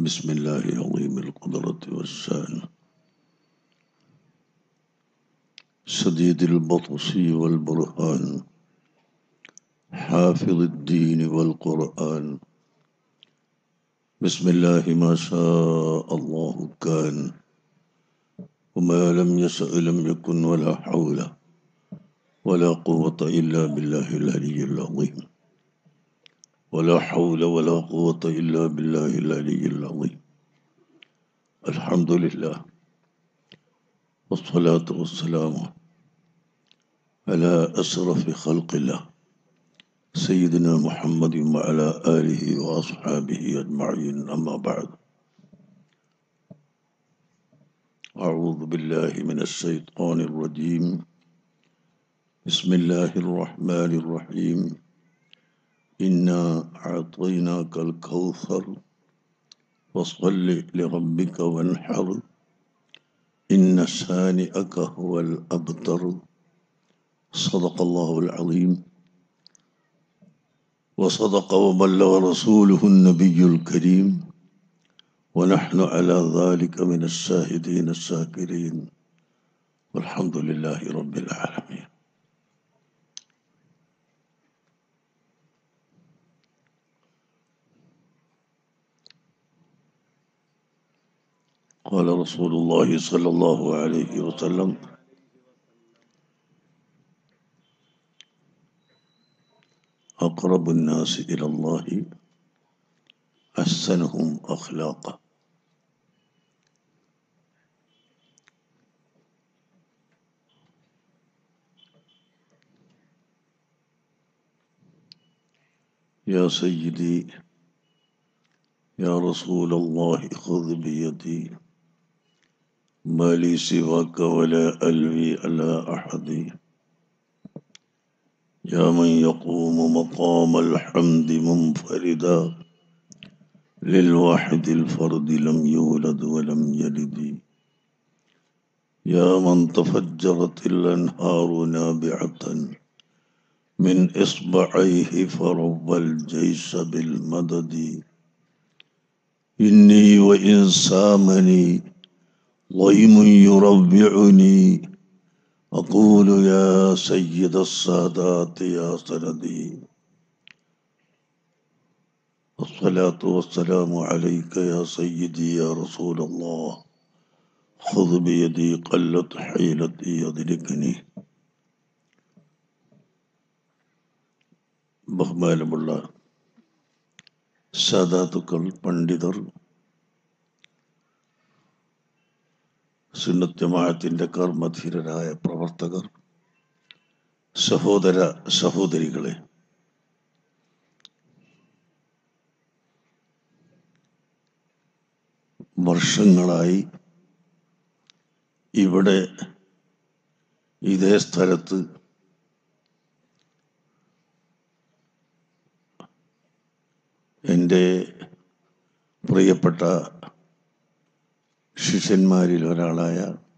بسم الله عظيم القدرة والشان شديد البطش والبرهان حافظ الدين والقرآن بسم الله ما شاء الله كان وما لم يشأ لم يكن ولا حول ولا قوة إلا بالله العلي العظيم ولا حول ولا قوة إلا بالله العلي العظيم الحمد لله والصلاة والسلام على أشرف خلق الله سيدنا محمد وعلى آله وأصحابه أجمعين أما بعد أعوذ بالله من الشيطان الرجيم بسم الله الرحمن الرحيم إنا أعطيناك الكوثر فصل لربك وانحر إن شانئك هو الأبتر صدق الله العظيم وصدق وبلغ رسوله النبي الكريم ونحن على ذلك من الشاهدين الشاكرين والحمد لله رب العالمين قال رسول الله صلى الله عليه وسلم أقرب الناس إلى الله أحسنهم أخلاقا يا سيدي يا رسول الله خذ بيدي ما لي سواك ولا ألوي على أحد يا من يقوم مقام الحمد منفردا للواحد الفرد لم يولد ولم يلد يا من تفجرت الأنهار نابعة من إصبعيه فرب الجيش بالمدد إني وإن سامني ضيم يربعني أقول يا سيد السادات يا سندي الصلاة والسلام عليك يا سيدي يا رسول الله خذ بيدي قلت حيلتي يدركني ബഹുമാനമുള്ള സാദാത്തുക്കൾ പണ്ഡിതർ സുന്നത്യമായത്തിൻ്റെ കർമ്മധീരരായ പ്രവർത്തകർ സഹോദര സഹോദരികളെ വർഷങ്ങളായി ഇവിടെ ഇതേ സ്ഥലത്ത് എൻ്റെ പ്രിയപ്പെട്ട ശിഷ്യന്മാരിൽ ഒരാളായ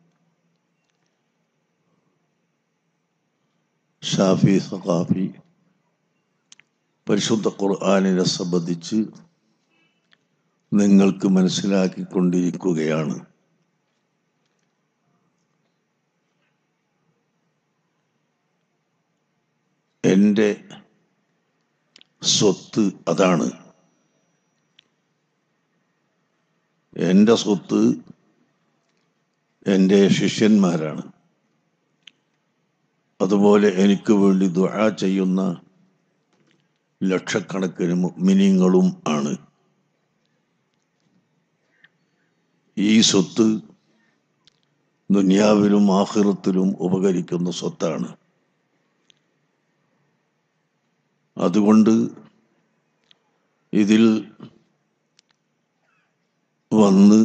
ഷാഫി സഖാഫി പരിശുദ്ധ ഖുർആാനിനെ സംബന്ധിച്ച് നിങ്ങൾക്ക് മനസ്സിലാക്കിക്കൊണ്ടിരിക്കുകയാണ് എൻ്റെ സ്വത്ത് അതാണ് എൻ്റെ സ്വത്ത് എൻ്റെ ശിഷ്യന്മാരാണ് അതുപോലെ എനിക്ക് വേണ്ടി ദുആ ചെയ്യുന്ന ലക്ഷക്കണക്കിന് മിനിങ്ങളും ആണ് ഈ സ്വത്ത് ദുനിയാവിലും ആഹൃത്തിലും ഉപകരിക്കുന്ന സ്വത്താണ് അതുകൊണ്ട് ഇതിൽ വന്ന്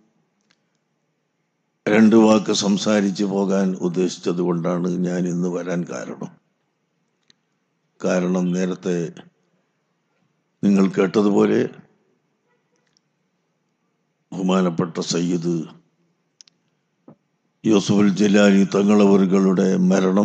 രണ്ട് വാക്ക് സംസാരിച്ചു പോകാൻ ഉദ്ദേശിച്ചത് കൊണ്ടാണ് ഞാൻ ഇന്ന് വരാൻ കാരണം കാരണം നേരത്തെ നിങ്ങൾ കേട്ടതുപോലെ ബഹുമാനപ്പെട്ട സയ്യിദ് യൂസുഫുൽ ജലാലി തങ്ങളവറുകളുടെ മരണം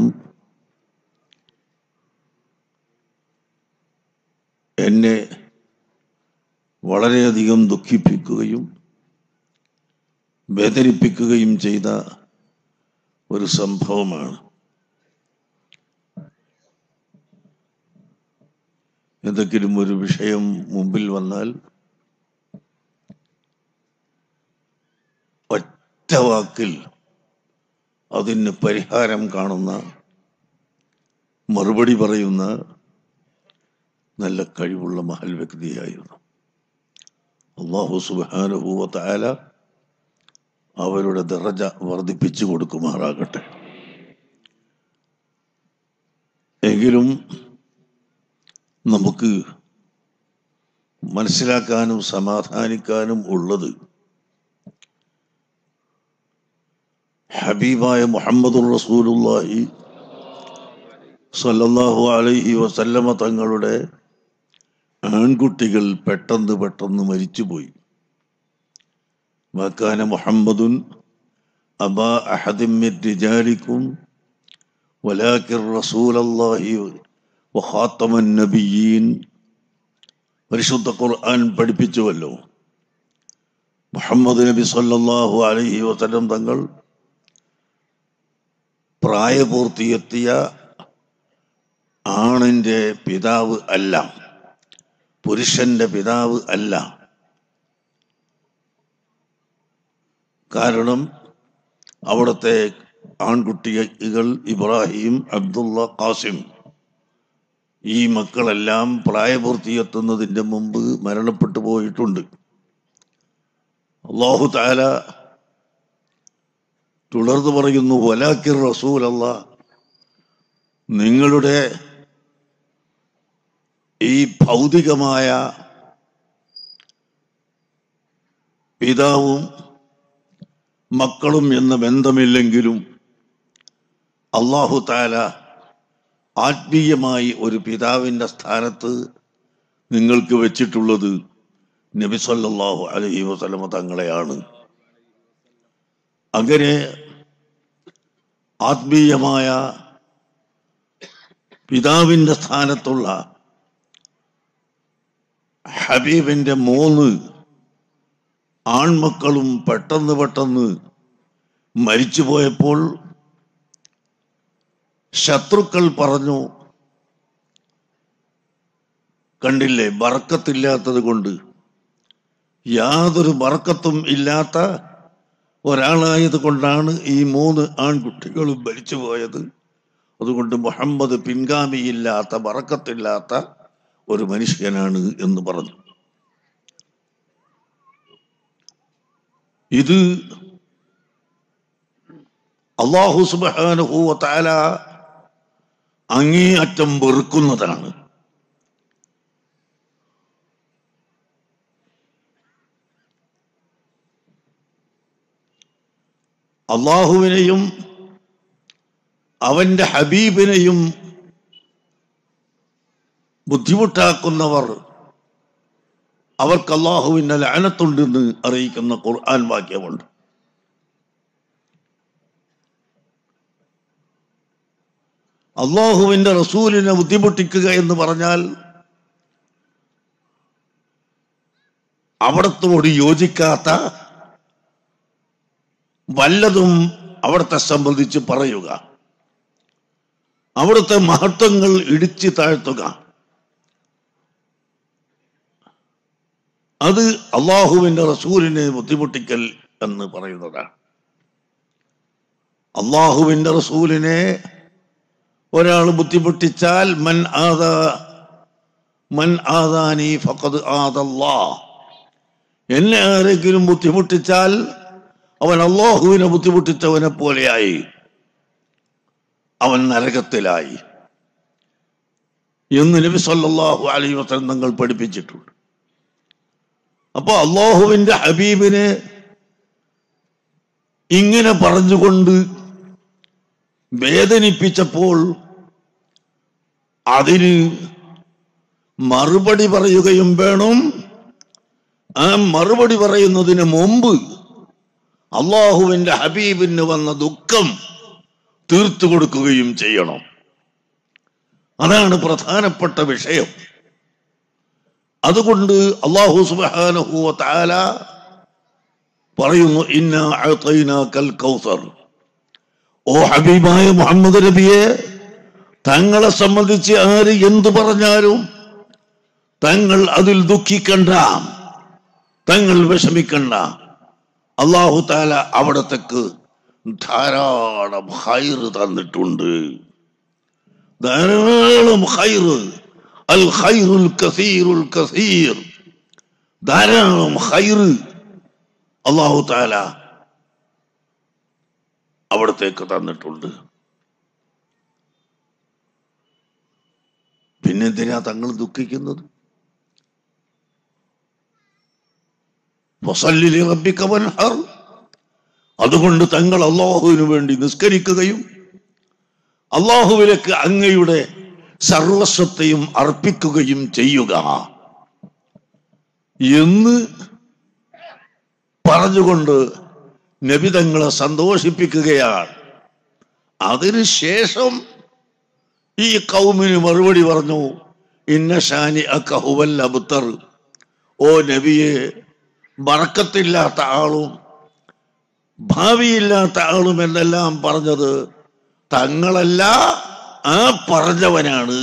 എന്നെ വളരെയധികം ദുഃഖിപ്പിക്കുകയും വേദനിപ്പിക്കുകയും ചെയ്ത ഒരു സംഭവമാണ് എന്തെങ്കിലും ഒരു വിഷയം മുമ്പിൽ വന്നാൽ ഒറ്റ വാക്കിൽ അതിന് പരിഹാരം കാണുന്ന മറുപടി പറയുന്ന നല്ല കഴിവുള്ള മഹൽ വ്യക്തിയായിരുന്നു അള്ളാഹു സുബാനുഭൂവ താല അവരുടെ ദറജ വർദ്ധിപ്പിച്ചു കൊടുക്കുമാറാകട്ടെ എങ്കിലും നമുക്ക് മനസ്സിലാക്കാനും സമാധാനിക്കാനും ഉള്ളത് ഹബീബായ മുഹമ്മദുർ റസൂലുള്ളാഹി സല്ലല്ലാഹു അലൈഹി വസല്ലമ തങ്ങളുടെ ആൺകുട്ടികൾ പെട്ടെന്ന് പെട്ടെന്ന് മരിച്ചുപോയി വക്കാന മുഹമ്മദുൻ അബാ അഹദിൻ മിൻ റിജാലിക്കും വലാകിൻ റസൂലല്ലാഹി വഖാത്തമൻ നബിയീൻ പരിശുദ്ധ ഖുർആൻ പഠിപ്പിച്ചുവല്ലോ മുഹമ്മദ് നബി സല്ലല്ലാഹു അലൈഹി വസല്ലം തങ്ങൾ പ്രായപൂർത്തിയെത്തിയ ആണിൻ്റെ പിതാവ് അല്ല പുരുഷന്റെ പിതാവ് അല്ല കാരണം അവിടുത്തെ ആൺകുട്ടികൾ ഇബ്രാഹിം അബ്ദുള്ള ഖാസിം ഈ മക്കളെല്ലാം പ്രായപൂർത്തിയെത്തുന്നതിൻ്റെ മുമ്പ് മരണപ്പെട്ടു പോയിട്ടുണ്ട് അള്ളാഹു താല തുടർന്ന് പറയുന്നു വലാക്കിർ റസൂൽ അല്ല നിങ്ങളുടെ ഈ ഭൗതികമായ പിതാവും മക്കളും എന്ന ബന്ധമില്ലെങ്കിലും അള്ളാഹു താല ആത്മീയമായി ഒരു പിതാവിൻ്റെ സ്ഥാനത്ത് നിങ്ങൾക്ക് വെച്ചിട്ടുള്ളത് നബി സല്ലല്ലാഹു അലൈഹി വസല്ലമ തങ്ങളെയാണ് അങ്ങനെ ആത്മീയമായ പിതാവിൻ്റെ സ്ഥാനത്തുള്ള ഹബീബിൻ്റെ മൂന്ന് ആൺമക്കളും പെട്ടെന്ന് പെട്ടെന്ന് മരിച്ചുപോയപ്പോൾ ശത്രുക്കൾ പറഞ്ഞു കണ്ടില്ലേ ബറക്കത്തില്ലാത്തത് കൊണ്ട് യാതൊരു ബറക്കത്തും ഇല്ലാത്ത ഒരാളായത് കൊണ്ടാണ് ഈ മൂന്ന് ആൺകുട്ടികളും മരിച്ചുപോയത് അതുകൊണ്ട് മുഹമ്മദ് പിൻഗാമിയില്ലാത്ത ബറക്കത്തില്ലാത്ത ഒരു മനുഷ്യനാണ് എന്ന് പറഞ്ഞു ഇത് അള്ളാഹു സുബാനുഭൂവ താല അങ്ങേയറ്റം വെറുക്കുന്നതാണ് അള്ളാഹുവിനെയും അവന്റെ ഹബീബിനെയും ബുദ്ധിമുട്ടാക്കുന്നവർ അവർക്ക് അള്ളാഹുവിന്റെ ലാനത്തുണ്ടെന്ന് അറിയിക്കുന്ന ഖുർആൻ വാക്യമുണ്ട് അള്ളാഹുവിന്റെ റസൂലിനെ ബുദ്ധിമുട്ടിക്കുക എന്ന് പറഞ്ഞാൽ അവിടത്തോട് യോജിക്കാത്ത വല്ലതും അവിടത്തെ സംബന്ധിച്ച് പറയുക അവിടുത്തെ മഹത്വങ്ങൾ ഇടിച്ചു താഴ്ത്തുക അത് അള്ളാഹുവിന്റെ റസൂലിനെ ബുദ്ധിമുട്ടിക്കൽ എന്ന് പറയുന്നതാണ് അള്ളാഹുവിന്റെ റസൂലിനെ ഒരാൾ ബുദ്ധിമുട്ടിച്ചാൽ മൻ ആദാ മൻ ആദാനി ഫഖദ് ആദല്ലാ എന്നെ ആരെങ്കിലും ബുദ്ധിമുട്ടിച്ചാൽ അവൻ അള്ളാഹുവിനെ ബുദ്ധിമുട്ടിച്ചവനെ പോലെയായി അവൻ നരകത്തിലായി എന്ന് നബി സല്ലല്ലാഹു അലൈഹി വസല്ലം തങ്ങൾ പഠിപ്പിച്ചിട്ടുണ്ട് അപ്പൊ അള്ളാഹുവിന്റെ ഹബീബിനെ ഇങ്ങനെ പറഞ്ഞുകൊണ്ട് വേദനിപ്പിച്ചപ്പോൾ അതിന് മറുപടി പറയുകയും വേണം ആ മറുപടി പറയുന്നതിന് മുമ്പ് അള്ളാഹുവിന്റെ ഹബീബിന് വന്ന ദുഃഖം തീർത്തു കൊടുക്കുകയും ചെയ്യണം അതാണ് പ്രധാനപ്പെട്ട വിഷയം അതുകൊണ്ട് അള്ളാഹു സുബ്ഹാനഹു വ തആല പറയുന്നു ഇന്ന അഅതൈനാകൽ കൗസർ ഓ ഹബീബായ മുഹമ്മദ് നബിയെ തങ്ങളെ സംബന്ധിച്ച് ആര് എന്തു പറഞ്ഞാലും തങ്ങൾ അതിൽ ദുഃഖിക്കണ്ട തങ്ങൾ വിഷമിക്കണ്ട അള്ളാഹു താല അവിടത്തേക്ക് ധാരാളം ഹൈറ് തന്നിട്ടുണ്ട് ധാരാളം ഹൈറ് അൽ ഖൈറുൽ കസീറുൽ കസീർ ധാരാളം ഹൈറ് അള്ളാഹു താല അവിടത്തേക്ക് തന്നിട്ടുണ്ട് പിന്നെന്തിനാ തങ്ങൾ ദുഃഖിക്കുന്നത് വസല്ലിലി റബ്ബിക വൻഹർ അതുകൊണ്ട് തങ്ങൾ അള്ളാഹുവിന് വേണ്ടി നിസ്കരിക്കുകയും അള്ളാഹുവിലേക്ക് അങ്ങയുടെ സർവസ്വത്തെയും അർപ്പിക്കുകയും ചെയ്യുക എന്ന് പറഞ്ഞുകൊണ്ട് നബി തങ്ങളെ സന്തോഷിപ്പിക്കുകയാണ് അതിനുശേഷം ഈ കൗമിന് മറുപടി പറഞ്ഞു ഇന്ന ഷാനി അക്കഹുവൽ അബുത്തർ ഓ നബിയെ ബറക്കത്തില്ലാത്ത ആളും ഭാവിയില്ലാത്ത ആളും എന്നെല്ലാം പറഞ്ഞത് തങ്ങളല്ല ആ പറഞ്ഞവനാണ്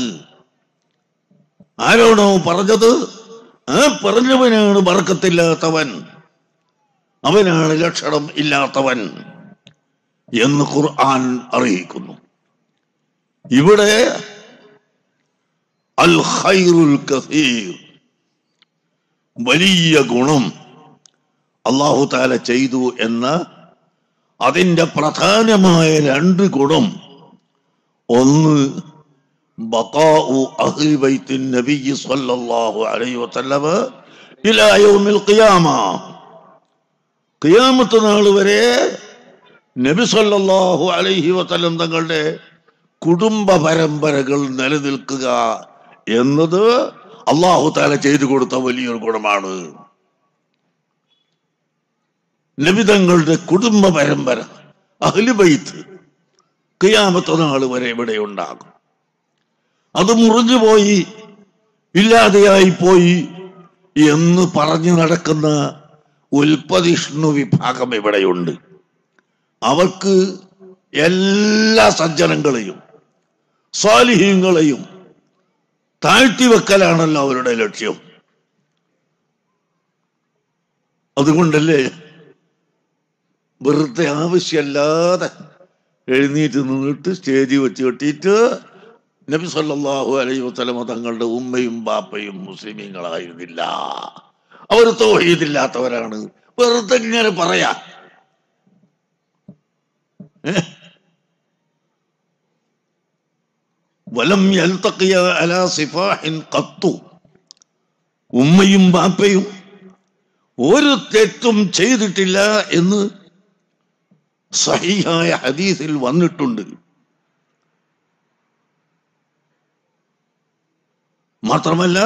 ആരാണോ പറഞ്ഞത് ആ പറഞ്ഞവനാണ് ബറക്കത്തില്ലാത്തവൻ അവനാണ് ലക്ഷണം ഇല്ലാത്തവൻ എന്ന് ഖുർആൻ അറിയിക്കുന്നു ഇവിടെ അൽ ഖൈറുൽ കസീർ വലിയ ഗുണം അള്ളാഹു താല ചെയ്തു എന്ന അതിൻ്റെ പ്രധാനമായ രണ്ട് ഗുണം ഒന്ന് ബഖാഉ അഹ്ലി ബൈത്തിൻ നബിയ്യി സ്വല്ലല്ലാഹു അലൈഹി വസല്ലമ ഇലാ യൗമിൽ ഖിയാമ ഖിയാമത്ത് നാൾ വരെ നബി സല്ലല്ലാഹു അലൈഹി വസല്ലം തങ്ങളുടെ കുടുംബ പരമ്പരകൾ നിലനിൽക്കുക എന്നത് അള്ളാഹു താല ചെയ്തു കൊടുത്ത വലിയൊരു ഗുണമാണ് നബിതങ്ങളുടെ കുടുംബ പരമ്പര അഹ്ലുബൈത്ത് കിയാമത്ത നാൾ വരെ ഇവിടെ ഉണ്ടാകും അത് മുറിഞ്ഞുപോയി ഇല്ലാതെയായി പോയി എന്ന് പറഞ്ഞു നടക്കുന്ന ഉൽപ്പതിഷ്ണു വിഭാഗം ഇവിടെയുണ്ട് അവർക്ക് എല്ലാ സജ്ജനങ്ങളെയും സ്വാലിഹ്യങ്ങളെയും താഴ്ത്തിവെക്കലാണല്ലോ അവരുടെ ലക്ഷ്യം അതുകൊണ്ടല്ലേ വെറുതെ ആവശ്യമല്ലാതെ എഴുന്നേറ്റ് നിന്നിട്ട് സ്റ്റേജിൽ വെച്ച് കെട്ടിയിട്ട് നബി സല്ലല്ലാഹു അലൈഹി വസല്ലമ തങ്ങളുടെ ഉമ്മയും ബാപ്പയും മുസ്ലിമീങ്ങളായിരുന്നില്ല അവർ തോഹീദില്ലാത്തവരാണ് വെറുതെ ഇങ്ങനെ പറയാ ഏ? വലം യൽതഖിയ അലാ സിഫാഹിൻ ഖത്തു ഉമ്മയും ബാപ്പയും ഒരു തെറ്റും ചെയ്തിട്ടില്ല എന്ന് സഹിഹായ ഹദീസിൽ വന്നിട്ടുണ്ട് മാത്രമല്ല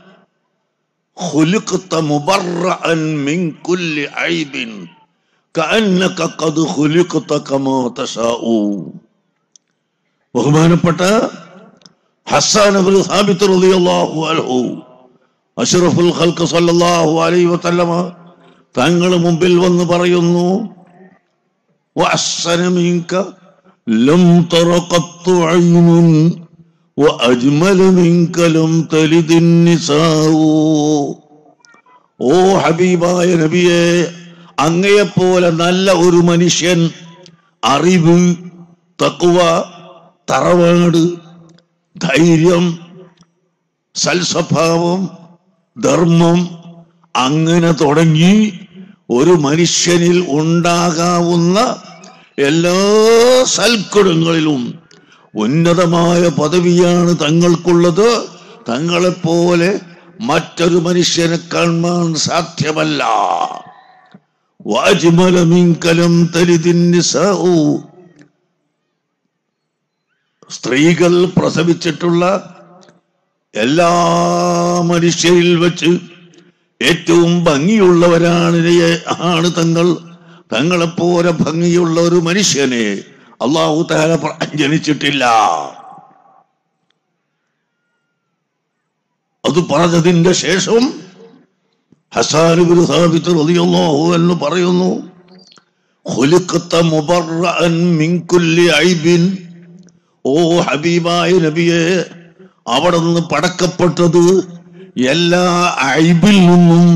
خلقت مبرأ من كل عيب كأنك قد خلقت كما تشاء ബഹുമാനപ്പെട്ട ഹസ്സാൻ അബ്ദുൽ സാബിത്ത് റളിയല്ലാഹു അൻഹു അഷ്റഫുൽ ഖൽഖ് സല്ലല്ലാഹു അലൈഹി വസല്ലമ തങ്ങൾ മുമ്പിൽ വന്ന് പറയുന്നു وأحسن منك لم تر قط عين وأجمل منك لم تلد النساء ഓ ഹബീബായ നബിയെ അങ്ങയെപ്പോലെ നല്ല ഒരു മനുഷ്യൻ അറിവ് തക്കുവ തറവാട് ധൈര്യം സൽസ്വഭാവം ധർമ്മം അങ്ങനെ തുടങ്ങി ഒരു മനുഷ്യനിൽ ഉണ്ടാകാവുന്ന എല്ലാ സൽക്കുടങ്ങളിലും ഉന്നതമായ പദവിയാണ് തങ്ങൾക്കുള്ളത് തങ്ങളെപ്പോലെ മറ്റൊരു മനുഷ്യനെ കാണാൻ സാധ്യമല്ല വാജ്മല മിങ്കലം തരിതിൻ നിസാഉ. സ്ത്രീകൾ പ്രസവിച്ചിട്ടുള്ള എല്ലാ മനുഷ്യരിൽ വെച്ച് ഏറ്റവും ഭംഗിയുള്ളവരാണ് ഇവയെ- ആണ് തങ്ങൾ തങ്ങളെപ്പോലെ ഭംഗിയുള്ള ഒരു മനുഷ്യനെ അള്ളാഹു താല പ്ര- ജനിച്ചിട്ടില്ല അത് പറഞ്ഞതിന്റെ ശേഷം ഹസാനുബിൻ സാബിത്ത് റളിയല്ലാഹു എന്ന് പറയുന്നു ഖുലിഖത മുബറഅൻ മിൻ കുല്ലി ഐബിൻ ഓ ഹബീബായ നബിയെ അവിടെ നിന്ന് പടക്കപ്പെട്ടത് എല്ലാ ഐബിൽ നിന്നും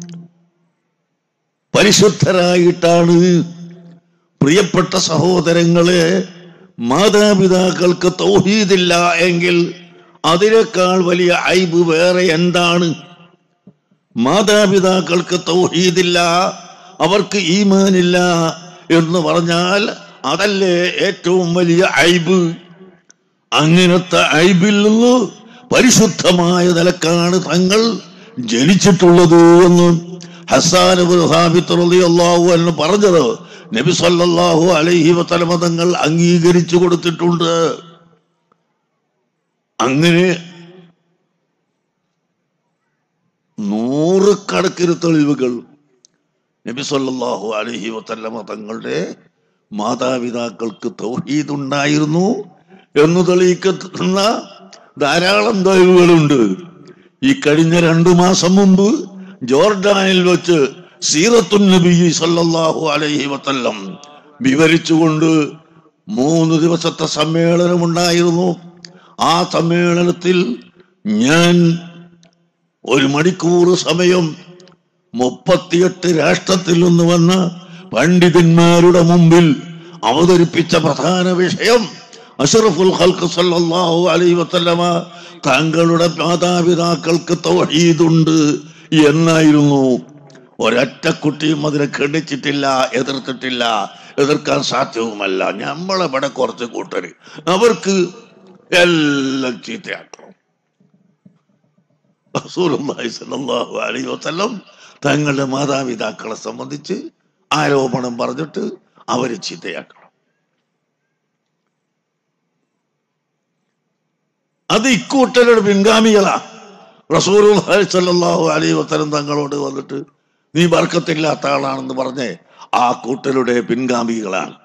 പരിശുദ്ധരായിട്ടാണ് പ്രിയപ്പെട്ട സഹോദരങ്ങളെ മാതാപിതാക്കൾക്ക് തൗഹീദില്ല എങ്കിൽ അതിനേക്കാൾ വലിയ ഐബ് വേറെ എന്താണ് മാതാപിതാക്കൾക്ക് തൗഹീദില്ല അവർക്ക് ഈമാനില്ല എന്ന് പറഞ്ഞാൽ അതല്ലേ ഏറ്റവും വലിയ ഐബ് അങ്ങനത്തെ ഐബിൽ നിന്ന് പരിശുദ്ധമായ നിലക്കാണ് തങ്ങൾ ജനിച്ചിട്ടുള്ളത് എന്ന് ഹസാൻ റളിയല്ലാഹു എന്ന് പറഞ്ഞത് നബി സല്ലല്ലാഹു അലൈഹി വസല്ലമ തങ്ങൾ അംഗീകരിച്ചു കൊടുത്തിട്ടുണ്ട് അങ്ങനെ നൂറുകണക്കിന് തെളിവുകൾ നബി സല്ലല്ലാഹു അലൈഹി വസല്ലമ തങ്ങളുടെ മാതാപിതാക്കൾക്ക് തൗഹീദ് ഉണ്ടായിരുന്നു എന്ന് തെളിയിക്കുന്ന ധാരാളം തെളിവുകളുണ്ട് ഈ കഴിഞ്ഞ രണ്ടു മാസം മുമ്പ് ജോർഡാനിൽ വെച്ച് സീറത്തുൻ നബി സല്ലല്ലാഹു അലൈഹി വസല്ലം വിവരിച്ചുകൊണ്ട് മൂന്ന് ദിവസത്തെ സമ്മേളനം ഉണ്ടായിരുന്നു ആ സമ്മേളനത്തിൽ ഞാൻ ഒരു മണിക്കൂർ സമയം മുപ്പത്തിയെട്ട് രാഷ്ട്രത്തിൽ നിന്ന് വന്ന പണ്ഡിതന്മാരുടെ മുമ്പിൽ അവതരിപ്പിച്ച പ്രധാന വിഷയം അഷറഫുൽ ഖൽഖ് സല്ലല്ലാഹു അലൈഹി വസല്ലമ താങ്കളുടെ മാതാപിതാക്കൾക്ക് തൗഹീദുണ്ട് എന്നായിരുന്നു ഒരൊറ്റ കുട്ടിയും അതിനെ ഖണ്ഡിച്ചിട്ടില്ല എതിർത്തിട്ടില്ല എതിർക്കാൻ സാധ്യവുമല്ല നമ്മളെവിടെ കുറച്ച് കൂട്ടര് അവർക്ക് എല്ലാം ചീത്തയാക്കണം റസൂലുള്ളാഹി സ്വല്ലല്ലാഹു അലൈഹി വസല്ലം തങ്ങളുടെ മാതാപിതാക്കളെ സംബന്ധിച്ച് ആരോപണം പറഞ്ഞിട്ട് അവര് ചീത്തയാക്കണം അത് ഇക്കൂട്ടരുടെ പിൻഗാമികളാ റസൂലുള്ളാഹി സ്വല്ലല്ലാഹു അലൈഹി വസല്ലം തങ്ങളോട് വന്നിട്ട് നീ ബർക്കത്തില്ലാത്ത ആളാണെന്ന് പറഞ്ഞ് ആ കൂട്ടരുടെ പിൻഗാമികളാണ്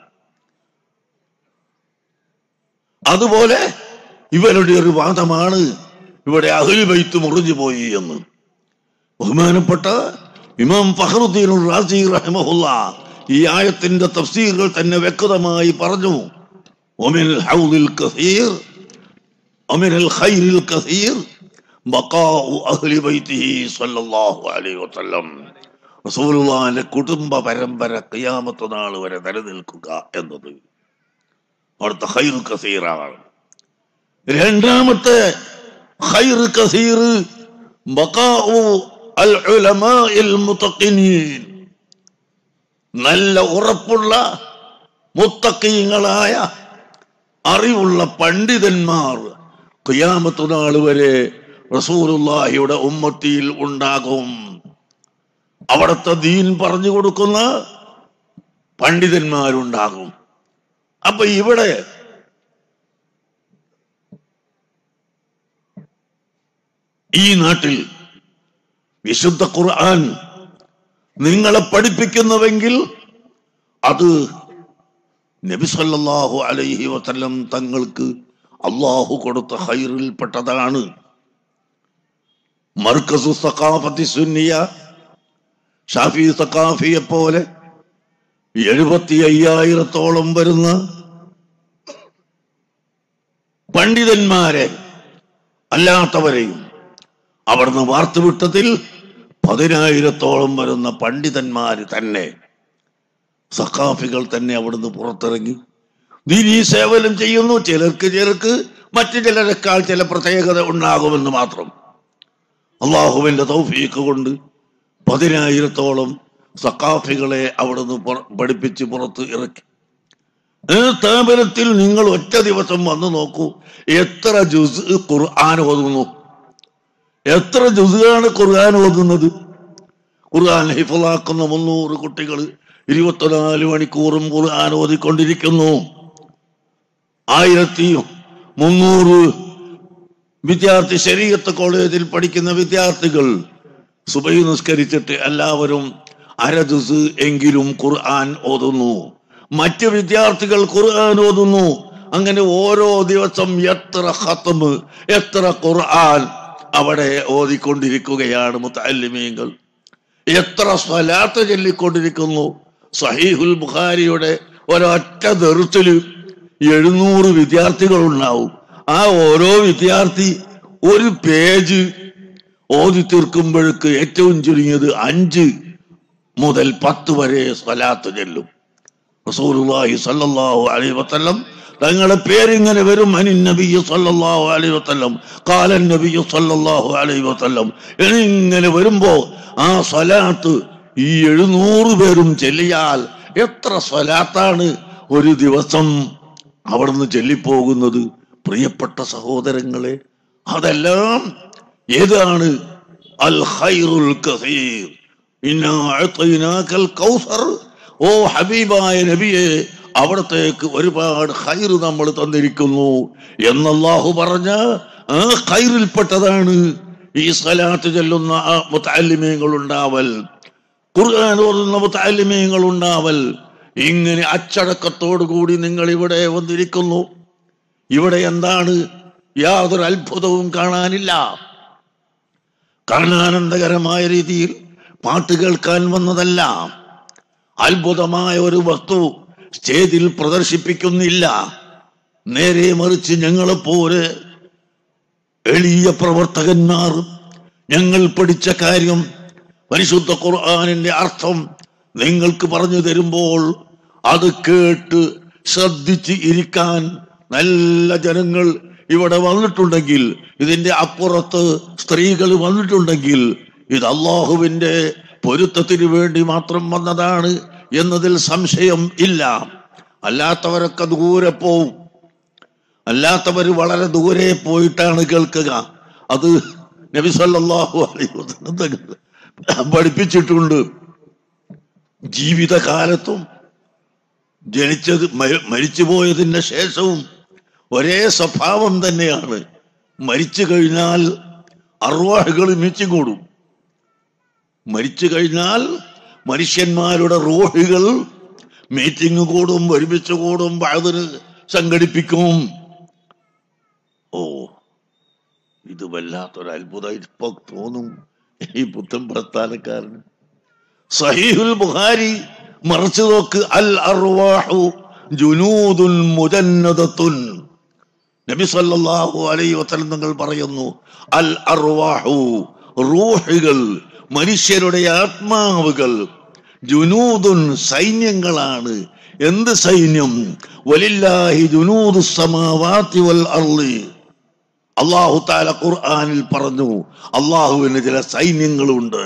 അതുപോലെ ഇവരുടെ ഒരു വാദമാണ് ഇവിടെ അഹ്ലു ബൈത്ത് മുറിഞ്ഞു പോയി എന്ന് ബഹുമാനപ്പെട്ട ഇമാം ഫഹറുദ്ദീൻ റാസി റഹ്മഹുല്ല ഈ ആയത്തിന്റെ തഫ്സീറുകൾ തന്നെ വ്യക്തമായി പറഞ്ഞു ഒമിൻ ഹൗദിൽ കസീർ ഒമിൻ ഖൈറിൽ കസീർ ബഖാഉ അഹ്ലി ബൈത്തിഹി സ്വല്ലല്ലാഹു അലൈഹി വസല്ലം റസൂലുള്ളാഹിന്റെ കുടുംബ പരമ്പര ഖിയാമത്ത് നാൾ വരെ നിലനിൽക്കുക എന്നത് അവിടുത്തെ ഖൈർ കസീറാണ് രണ്ടാമത്തെ ഖൈർ കസീർ ബഖാഉ അൽ ഉലമാഇൽ മുത്തഖിനീൻ നല്ല ഉറപ്പുള്ള മുത്തക്കീങ്ങളായ അറിവുള്ള പണ്ഡിതന്മാർ ഖിയാമത്ത് നാൾ വരെ റസൂലുള്ളാഹിയുടെ ഉമ്മത്തിയിൽ ഉണ്ടാകും അവിടുത്തെ ദീൻ പറഞ്ഞു കൊടുക്കുന്ന പണ്ഡിതന്മാരുണ്ടാകും അപ്പൊ ഇവിടെ ഈ നാട്ടിൽ വിശുദ്ധ ഖുർആൻ നിങ്ങളെ പഠിപ്പിക്കുന്നുവെങ്കിൽ അത് നബി സല്ലല്ലാഹു അലൈഹി വസല്ലം തങ്ങൾക്ക് അള്ളാഹു കൊടുത്ത ഹൈറിൽപ്പെട്ടതാണ് മർക്കസു സഖാഫത്തി സുന്നിയ ഷാഫി സഖാഫിയെ പോലെ എഴുപത്തി അയ്യായിരത്തോളം വരുന്ന പണ്ഡിതന്മാരെ അല്ലാത്തവരെയും അവിടുന്ന് വാർത്തുവിട്ടതിൽ പതിനായിരത്തോളം വരുന്ന പണ്ഡിതന്മാര് തന്നെ സഖാഫികൾ തന്നെ അവിടുന്ന് പുറത്തിറങ്ങി ദീനീ സേവനം ചെയ്യുന്നു ചിലർക്ക് ചിലർക്ക് മറ്റു ചിലരെക്കാൾ ചില പ്രത്യേകത ഉണ്ടാകുമെന്ന് മാത്രം അള്ളാഹുവിന്റെ തൗഫീക്ക് കൊണ്ട് പതിനായിരത്തോളം സഖാഫികളെ അവിടുന്ന് പുറ- പഠിപ്പിച്ച് പുറത്ത് ഇറക്കി ഈ സ്ഥാപനത്തിൽ നിങ്ങൾ ഒറ്റ ദിവസം വന്നു നോക്കൂ എത്ര ജുസ് ഖുർആൻ ഓതുന്നു എത്ര ജുസാണ് ഖുർആൻ ഓതുന്നത് ഖുർആൻ ഹിഫലാക്കുന്ന മുന്നൂറ് കുട്ടികൾ ഇരുപത്തിനാല് മണിക്കൂറും ഖുർആൻ ഓതിക്കൊണ്ടിരിക്കുന്നു ആയിരത്തി മുന്നൂറ് വിദ്യാർത്ഥി ശരീരത്ത് കോളേജിൽ പഠിക്കുന്ന വിദ്യാർത്ഥികൾ സുബൈ നിസ്കരിച്ചിട്ട് എല്ലാവരും അര ജുസ് എങ്കിലും ഖുർആൻ ഓതുന്നു മറ്റ് വിദ്യാർത്ഥികൾ ഖുർആൻ ഓതുന്നു അങ്ങനെ ഓരോ ദിവസം എത്ര ഖത്തമ് എത്ര ഖുർആൻ അവിടെ ഓതിക്കൊണ്ടിരിക്കുകയാണ് മുത്തല്ലിമീങ്ങൾ എത്ര സ്വലാത്ത് ചൊല്ലിക്കൊണ്ടിരിക്കുന്നു സഹീഹുൽ ബുഖാരിയുടെ ഒരൊറ്റ ദെറുത്തില് എഴുന്നൂറ് വിദ്യാർത്ഥികൾ ഉണ്ടാവും ആ ഓരോ വിദ്യാർത്ഥി ഒരു പേജ് ഓതി തീർക്കുമ്പോഴേക്ക് ഏറ്റവും ചുരുങ്ങിയത് അഞ്ച് മുതൽ പത്ത് വരെ സ്വലാത്ത് ചെല്ലും റസൂലുള്ളാഹി സല്ലല്ലാഹു അലൈഹി വസല്ലം തങ്ങളുടെ പേരിങ്ങനെ വരും അനിൻ നബിയ്യ സല്ലല്ലാഹു അലൈഹി വസല്ലം കാലൻ നബിയ്യ സല്ലല്ലാഹു അലൈഹി വസല്ലം എന്നിങ്ങനെ വരുമ്പോ ആ സ്വലാത്ത് ഈ എഴുന്നൂറ് പേരും ചെല്ലിയാൽ എത്ര സ്വലാത്താണ് ഒരു ദിവസം അവിടുന്ന് ചെല്ലിപ്പോകുന്നത് പ്രിയപ്പെട്ട സഹോദരങ്ങളെ അതെല്ലാം ഏതാണ് അൽ ഖൈറുൽ കസീർ ഇന്നാ അഅ്തൈനാകൽ കൗസർ ഓ ഹബീബായ നബിയെ അവിടത്തേക്ക് ഒരുപാട് ഖൈർ നമ്മൾ തന്നിരിക്കുന്നു എന്നല്ലാഹു പറഞ്ഞ ആ ഖൈറിൽപ്പെട്ടതാണ് ഈ സ്വലാത്ത് ചെല്ലുന്ന ആ മുത്തല്ലിമീങ്ങൾ ഉണ്ടാവൽ ഖുർആൻ ഓതുന്ന മുത്തല്ലിമീങ്ങൾ ഉണ്ടാവൽ ഇങ്ങനെ അച്ചടക്കത്തോടു കൂടി നിങ്ങൾ ഇവിടെ വന്നിരിക്കുന്നു ഇവിടെ എന്താണ് യാതൊരു അത്ഭുതവും കാണാനില്ല കാണാനന്ദകരമായ രീതിയിൽ പാട്ട് കേൾക്കാൻ വന്നതല്ല അത്ഭുതമായ ഒരു വസ്തു സ്റ്റേജിൽ പ്രദർശിപ്പിക്കുന്നില്ല നേരെ മറിച്ച് ഞങ്ങളെപ്പോലെ എളിയ പ്രവർത്തകന്മാർ ഞങ്ങൾ പഠിച്ച കാര്യം പരിശുദ്ധ ഖുർആാനിന്റെ അർത്ഥം നിങ്ങൾക്ക് പറഞ്ഞു തരുമ്പോൾ അത് കേട്ട് ശ്രദ്ധിച്ച് ഇരിക്കാൻ നല്ല ജനങ്ങൾ ഇവിടെ വന്നിട്ടുണ്ടെങ്കിൽ ഇതിന്റെ അപ്പുറത്ത് സ്ത്രീകൾ വന്നിട്ടുണ്ടെങ്കിൽ ഇത് അള്ളാഹുവിന്റെ പൊരുത്തത്തിന് വേണ്ടി മാത്രം വന്നതാണ് എന്നതിൽ സംശയം ഇല്ല അല്ലാത്തവരൊക്കെ ദൂരെ പോവും അല്ലാത്തവർ വളരെ ദൂരെ പോയിട്ടാണ് കേൾക്കുക അത് നബി സല്ലല്ലാഹു അലൈഹി വസല്ലം തങ്ങൾ പഠിപ്പിച്ചിട്ടുണ്ട് ജീവിതകാലത്തും ജനിച്ചത് മരി- മരിച്ചുപോയതിന് ശേഷവും ഒരേ സ്വഭാവം തന്നെയാണ് മരിച്ചു കഴിഞ്ഞാൽ അറുവാഹുകൾ മിച്ചുകൂടും മരിച്ചു കഴിഞ്ഞാൽ മനുഷ്യന്മാരുടെ റോഹുകൾ മീറ്റിംഗ് കൂടും ഒരുമിച്ച് കൂടും അതിന് സംഘടിപ്പിക്കും ഓ ഇത് വല്ലാത്തൊരു അത്ഭുതം ഇപ്പൊ തോന്നും ഈ പുത്തൻ പ്രസ്ഥാനക്കാരന് സഹീഹുൽ ബുഖാരി മറിച്ചു നോക്ക് അൽ അർവാഹു ജുനൂദുൻ മുജന്നദത്തുൻ നബി സല്ലല്ലാഹു അലൈഹി വസല്ലം നിങ്ങൾ പറയുന്നു അൽ അർവാഹു റൂഹുകൾ മനുഷ്യരുടെ ആത്മാവുകൾ ജുനൂദുൻ സൈന്യങ്ങളാണ് എന്ത് സൈന്യം വലില്ലാഹി ജുനൂദു സമാവാതി വൽ അർളി അള്ളാഹു താല ഖുർആനിൽ പറഞ്ഞു അള്ളാഹുവിന് ചില സൈന്യങ്ങളുണ്ട്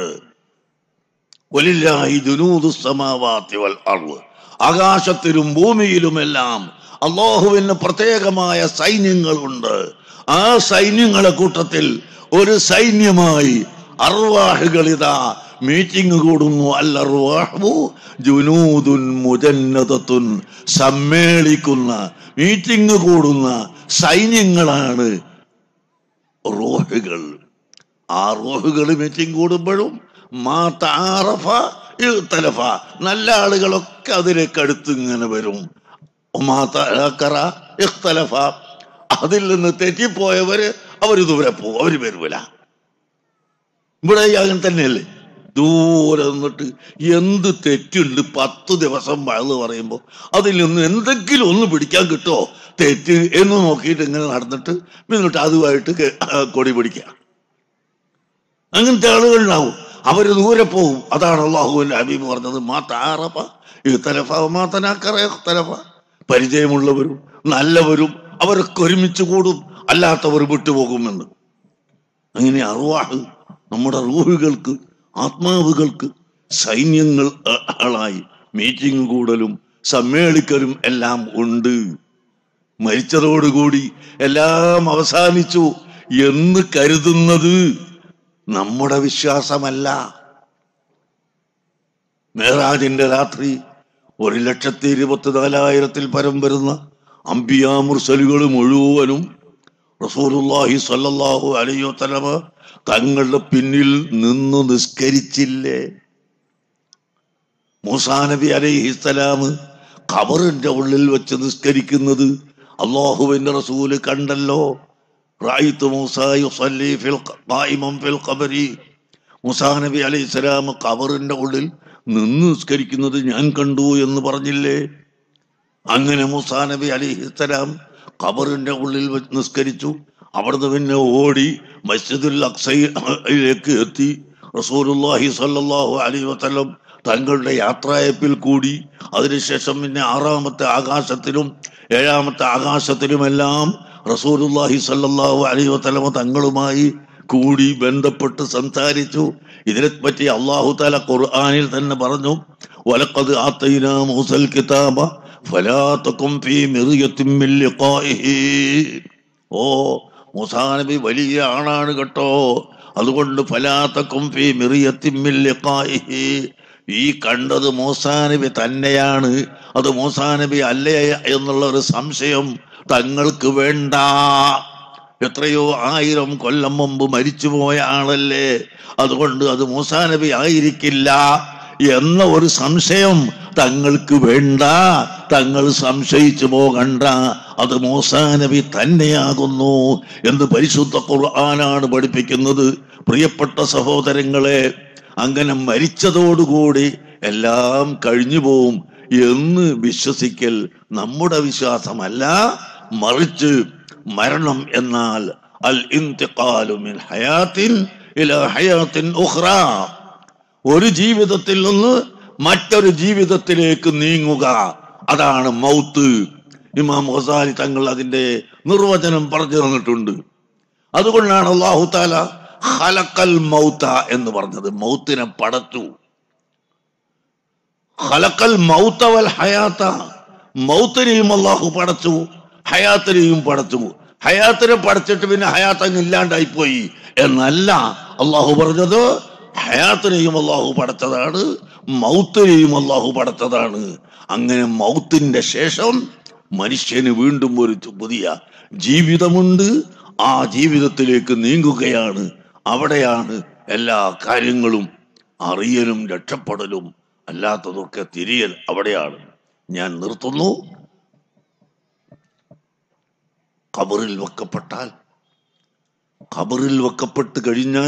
വലില്ലാഹി ജുനൂദു സമാവാതി വൽ അർള് ആകാശത്തിലും ഭൂമിയിലുമെല്ലാം അള്ളാഹുവിന് പ്രത്യേകമായ സൈന്യങ്ങളുണ്ട് ആ സൈന്യങ്ങളെ കൂട്ടത്തിൽ ഒരു സൈന്യമായി അർവാഹുകൾ ഇതാ മീറ്റിംഗ് കൂടുന്നു അൽ അർവാഹു ജുനൂദുൻ മുജന്നതത്തുൻ സമ്മേളിക്കുന്ന മീറ്റിംഗ് കൂടുന്ന സൈന്യങ്ങളാണ് റോഹുകൾ ആ റോഹുകൾ മീറ്റിംഗ് കൂടുമ്പോഴും മാ താറഫ ഇഖ്തലഫ നല്ല ആളുകളൊക്കെ അതിലേക്ക് അടുത്ത് ഇങ്ങനെ വരും മാ തഅക്കറ ഇഖ്തലഫ അതിൽ നിന്ന് തെറ്റിപ്പോയവര് അവര് ദൂരെ പോകും അവര് വരൂല ഇവിടെ അങ്ങനെ തന്നെയല്ലേ ദൂരെ നിന്നിട്ട് എന്ത് തെറ്റുണ്ട് പത്ത് ദിവസം വഴന്ന് പറയുമ്പോൾ അതിൽ നിന്ന് എന്തെങ്കിലും ഒന്ന് പിടിക്കാൻ കിട്ടുമോ തെറ്റ് എന്ന് നോക്കിയിട്ട് ഇങ്ങനെ നടന്നിട്ട് എന്നിട്ട് അതുമായിട്ട് കെ- കൊടി പിടിക്കുക അങ്ങനത്തെ ആളുകളുണ്ടാവും അവര് ദൂരെ പോകും അതാണ് അള്ളാഹുവിന്റെ ഹബീബ് പറഞ്ഞത് മാ താറഫ ഇഖ്തലഫ മാ തനാക്കറ ഇഖ്തലഫ പരിചയമുള്ളവരും നല്ലവരും അവരൊക്കെ ഒരുമിച്ച് കൂടും അല്ലാത്തവർ വിട്ടുപോകുമെന്ന് അങ്ങനെ അറുവാഹ് നമ്മുടെ റൂഹുകൾക്ക് ആത്മാവുകൾക്ക് സൈന്യങ്ങൾ അ- ആളായി മീറ്റിംഗ് കൂടലും സമ്മേളിക്കലും എല്ലാം ഉണ്ട് മരിച്ചതോടുകൂടി എല്ലാം അവസാനിച്ചു എന്ന് കരുതുന്നത് നമ്മുടെ വിശ്വാസമല്ല മേറാജിന്റെ രാത്രി ഒരു ലക്ഷത്തി ഇരുപത്തിനാലായിരത്തിൽ പരം വരുന്ന അംബിയാ മുർസലുകൾ മുഴുവനും റസൂലുള്ളാഹി സ്വല്ലല്ലാഹു അലൈഹി വസല്ലമ തങ്ങളുടെ പിന്നിൽ നിന്ന് നിസ്കരിച്ചില്ലേ മൂസാ നബി അലൈഹിസ്സലാം ഖബറിന്റെ ഉള്ളിൽ വെച്ച് നിസ്കരിക്കുന്നത് അള്ളാഹുവിന്റെ റസൂല് കണ്ടല്ലോ റഅയ്തു മൂസ യുസല്ലി ഫിൽ ഖായിമൻ ഫിൽ ഖബരി മൂസാ നബി അലൈഹി സ്വലാം ഖബറിന്റെ ഉള്ളിൽ നിന്ന് നിസ്കരിക്കുന്നത് ഞാൻ കണ്ടു എന്ന് പറഞ്ഞില്ലേ അങ്ങനെ മൂസാ നബി അലിഹിസ്സലാം ഖബറിന്റെ ഉള്ളിൽ വെച്ച് നിസ്കരിച്ചു അവിടുന്ന് പിന്നെ ഓടി മസ്ജിദുൽ അക്സയിലേക്ക് എത്തി റസൂലുള്ളാഹി സ്വല്ലല്ലാഹു അലൈഹി വസല്ലം തങ്ങളുടെ യാത്രയപ്പിൽ കൂടി അതിനുശേഷം പിന്നെ ആറാമത്തെ ആകാശത്തിലും ഏഴാമത്തെ ആകാശത്തിലുമെല്ലാം റസൂലുള്ളാഹി സ്വല്ലല്ലാഹു അലൈഹി വസല്ലം തങ്ങളുമായി കൂടി ബന്ധപ്പെട്ട് സംസാരിച്ചു ഇതിനെപ്പറ്റി അള്ളാഹു താല ഖുർആനിൽ തന്നെ പറഞ്ഞു വലഖദ് ആത്തൈനാ മൂസൽ കിതാബ ഫലാ തകും ഫീ മിർയത്തിൻ മിൻ ലിഖാഇഹി ഓ മൂസാ നബി വലിയ ആണാണ് കേട്ടോ അതുകൊണ്ട് ഫലാ തകും ഫീ മിർയത്തിൻ മിൻ ലിഖാഇഹി ഈ കണ്ടത് മൂസാ നബി തന്നെയാണ് അത് മൂസാ നബി അല്ലേ എന്നുള്ള ഒരു സംശയം തങ്ങൾക്ക് വേണ്ട എത്രയോ ആയിരം കൊല്ലം മുമ്പ് മരിച്ചുപോയ ആളല്ലേ അതുകൊണ്ട് അത് മൂസാ നബി ആയിരിക്കില്ല എന്ന ഒരു സംശയം തങ്ങൾക്ക് വേണ്ട തങ്ങൾ സംശയിച്ചു പോകണ്ട അത് മൂസാ നബി തന്നെയാകുന്നു എന്ന് പരിശുദ്ധ ഖുർആനാണ് പഠിപ്പിക്കുന്നത് പ്രിയപ്പെട്ട സഹോദരങ്ങളെ അങ്ങനെ മരിച്ചതോടുകൂടി എല്ലാം കഴിഞ്ഞു പോവും എന്ന് വിശ്വസിക്കൽ നമ്മുടെ വിശ്വാസമല്ല മറിച്ച് മരണം എന്നാൽ അൽ ഇന്തിഖാലു മിൻ ഹയാത്തിൻ ഇലാ ഹയാത്തിൻ ഉഖ്റ ഒരു ജീവിതത്തിൽ നിന്ന് മറ്റൊരു ജീവിതത്തിലേക്ക് നീങ്ങുക അതാണ് മൗത്ത് ഇമാം ഗസാലി തങ്ങൾ അതിന്റെ നിർവചനം പറഞ്ഞു തന്നിട്ടുണ്ട് അതുകൊണ്ടാണ് അള്ളാഹു താല ഹലക്കൽ മൗത്ത എന്ന് പറഞ്ഞത് മൗത്തിനെ പടച്ചു ഹലക്കൽ മൗത്ത വൽ ഹയാത്ത മൗത്തിനെയും അള്ളാഹു പടച്ചു ഹയാത്തിനെയും പടച്ചു ഹയാത്തിനെ പടച്ചിട്ട് പിന്നെ ഹയാത്ത് അങ്ങ് ഇല്ലാണ്ടായി പോയി എന്നല്ല അള്ളാഹു പറഞ്ഞത് ഹയാത്തിനെയും അള്ളാഹു പടച്ചതാണ് മൗത്തിനെയും അള്ളാഹു പടച്ചതാണ് അങ്ങനെ മൗത്തിന്റെ ശേഷം മനുഷ്യന് വീണ്ടും ഒരു പുതിയ ജീവിതമുണ്ട് ആ ജീവിതത്തിലേക്ക് നീങ്ങുകയാണ് അവിടെയാണ് എല്ലാ കാര്യങ്ങളും അറിയലും രക്ഷപ്പെടലും അല്ലാത്തതൊക്കെ തിരിയൽ അവിടെയാണ് ഞാൻ നിർത്തുന്നു ഖബറിൽ വെക്കപ്പെട്ടാൽ ഖബറിൽ വെക്കപ്പെട്ട് കഴിഞ്ഞാൽ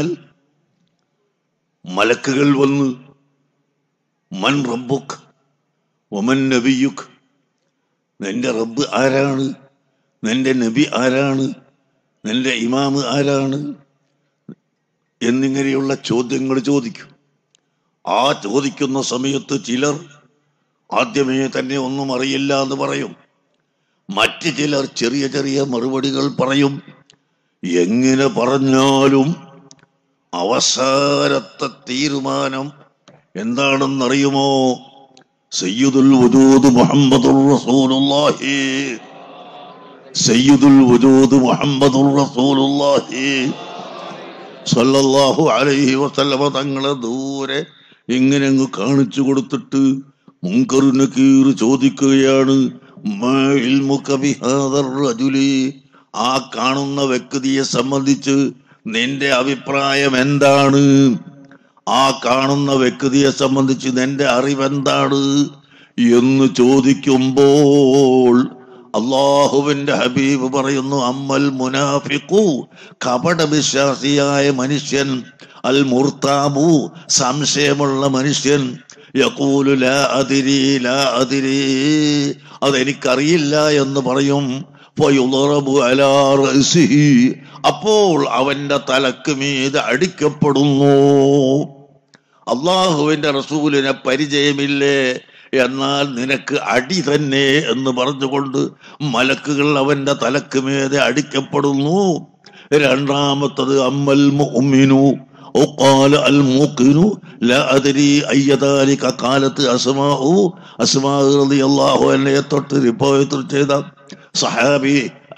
മലക്കുകൾ വന്ന് മൻ റബ്ബുക്ക് ഒമൻ നബിയുക്ക് നിന്റെ റബ്ബ് ആരാണ് നിന്റെ നബി ആരാണ് നിന്റെ ഇമാമ് ആരാണ് എന്നിങ്ങനെയുള്ള ചോദ്യങ്ങൾ ചോദിക്കും ആ ചോദിക്കുന്ന സമയത്ത് ചിലർ ആദ്യമേ തന്നെ ഒന്നും അറിയില്ല എന്ന് പറയും മറ്റ് ചിലർ ചെറിയ ചെറിയ മറുപടികൾ പറയും എങ്ങനെ പറഞ്ഞാലും അവസാനത്തെ തീരുമാനം എന്താണെന്നറിയുമോ സയ്യിദുൽ വജൂദ് മുഹമ്മദുർ റസൂലുള്ളാഹി സയ്യിദുൽ വജൂദ് മുഹമ്മദുർ റസൂലുള്ളാഹി സല്ലല്ലാഹു അലൈഹി വസല്ലമ തങ്ങളെ ദൂരെ ഇങ്ങനെ അങ്ങ് കാണിച്ചു കൊടുത്തിട്ട് മുങ്കറിന് കീറ് ചോദിക്കുകയാണ് മാ ഇൽമുക ബിഹാദർ റജുലി ആ കാണുന്ന വ്യക്തിയെ സംബന്ധിച്ച് നിന്റെ അഭിപ്രായം എന്താണ് ആ കാണുന്ന വ്യക്തിയെ സംബന്ധിച്ച് നിന്റെ അറിവെന്താണ് എന്ന് ചോദിക്കുമ്പോൾ അള്ളാഹുവിന്റെ ഹബീബ് പറയുന്നു അമ്മൽ മുനാഫിഖു കപട വിശ്വാസിയായ മനുഷ്യൻ അൽ മുർത്താബു സംശയമുള്ള മനുഷ്യൻ യഖൂലു ലാ അതിരി ലാ അതിരി അതെനിക്കറിയില്ല എന്ന് പറയും ഫയുളറബു അലാ റഅസിഹി. അപ്പോൾ അവന്റെ തലക്ക് മീത് അടിക്കപ്പെടുന്നു അള്ളാഹുവിന്റെ റസൂലിനെ പരിചയമില്ലേ എന്നാൽ നിനക്ക് അടി തന്നെ എന്ന് പറഞ്ഞുകൊണ്ട് മലക്കുകൾ അവന്റെ തലക്ക് മീതെ അടിക്കപ്പെടുന്നു രണ്ടാമത്തത് അമ്മൽ മുഅ്മിനു وقال الموقن لا أدري أي ذلك قالت أسماء أسماء رضي الله عنها തൊട്ട് റിപ്പോർട്ട് ചെയ്ത സഹാബി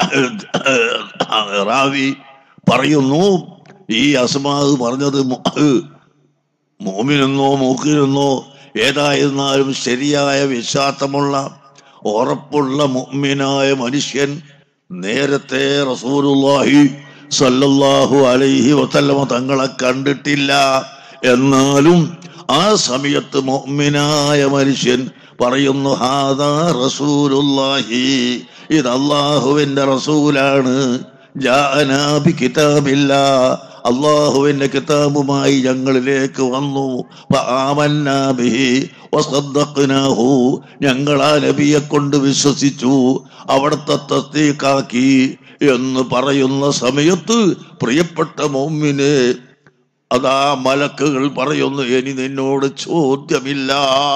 റാവി പറയുന്നു ഈ അസ്മാവ് പറഞ്ഞത് മോമിനെന്നോ മൂക്കിനെന്നോ ഏതായിരുന്നാലും ശരിയായ വിശ്വാസമുള്ള ഉറപ്പുള്ള മുഅ്മിനായ മനുഷ്യൻ നേരത്തെ റസൂലുള്ളാഹി സല്ലല്ലാഹു അലൈഹി വസല്ലമ തങ്ങളെ കണ്ടിട്ടില്ല എന്നാലും ആ സമയത്ത് മുഅ്മിനായ മനുഷ്യൻ പറയുന്നു ഹാദാ റസൂലുള്ളാഹി ഇത് അള്ളാഹുവിന്റെ റസൂലാണ് ജാഅനാ ബികിതാബില്ല അള്ളാഹുവിന്റെ കിതാബുമായി ഞങ്ങളിലേക്ക് വന്നു ഫആമന്നാ ബിഹി വസദ്ദഖ്നാഹു ഞങ്ങൾ ആ നബിയെ കൊണ്ട് വിശ്വസിച്ചു അവിടുത്തെ തസ്തീക്കാക്കി എന്ന് പറയുന്ന സമയത്ത് പ്രിയപ്പെട്ട മോമിനെ അതാ മലക്കുകൾ പറയുന്നു ഇനി നിന്നോട് ചോദ്യമില്ല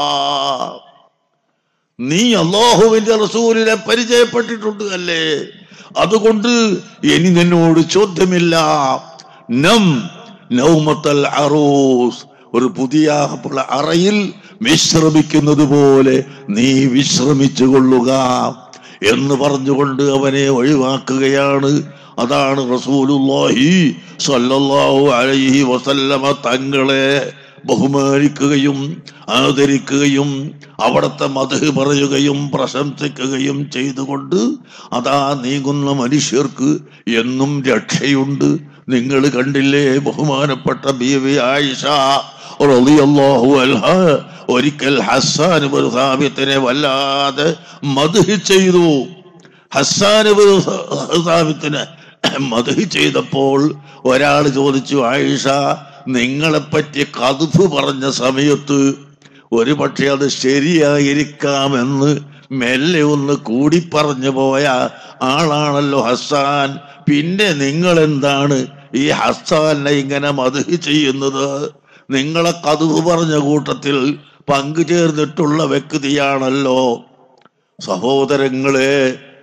നീ അള്ളാഹുവിന്റെ റസൂലിനെ പരിചയപ്പെട്ടിട്ടുണ്ട് അല്ലേ അതുകൊണ്ട് ഇനി നിന്നോട് ചോദ്യമില്ല നം നൗമത്തൽ അറൂസ് ഒരു പുതിയ പ്ല- അറയിൽ വിശ്രമിക്കുന്നത് പോലെ നീ വിശ്രമിച്ചു കൊള്ളുക എന്ന് പറഞ്ഞുകൊണ്ട് അവനെ ഒഴിവാക്കുകയാണ് അതാണ് റസൂലുള്ളാഹി സ്വല്ലല്ലാഹു അലൈഹി വസല്ലമ തങ്ങളെ ബഹുമാനിക്കുകയും ആദരിക്കുകയും അവിടുത്തെ മധു പറയുകയും പ്രശംസിക്കുകയും ചെയ്തുകൊണ്ട് അതാ നീങ്ങുന്ന മനുഷ്യർക്ക് എന്നും രക്ഷയുണ്ട് നിങ്ങൾ കണ്ടില്ലേ ബഹുമാനപ്പെട്ട ബീവി ആയിഷ റളിയല്ലാഹു അൻഹ ഒരിക്കൽ ഹസ്സാൻ ഇബ്നു സാബിത്തിനെ വല്ലാതെ മദ്ഹ് ചെയ്തു ഹസ്സാൻ ഇബ്നു സാബിത്തിനെ മദ്ഹ് ചെയ്തപ്പോൾ ഒരാൾ ചോദിച്ചു ആയിഷ നിങ്ങളെപ്പറ്റി കതുഫ് പറഞ്ഞ സമയത്ത് ഒരു പക്ഷെ അത് ശരിയായിരിക്കാമെന്ന് മെല്ലെ ഒന്ന് കൂടി പറഞ്ഞു പോയ ആളാണല്ലോ ഹസ്സാൻ പിന്നെ നിങ്ങൾ എന്താണ് ഈ ഹസ്സാനെ ഇങ്ങനെ മധു ചെയ്യുന്നത് നിങ്ങളെ കതുവ് പറഞ്ഞ കൂട്ടത്തിൽ പങ്കുചേർന്നിട്ടുള്ള വ്യക്തിയാണല്ലോ സഹോദരങ്ങളെ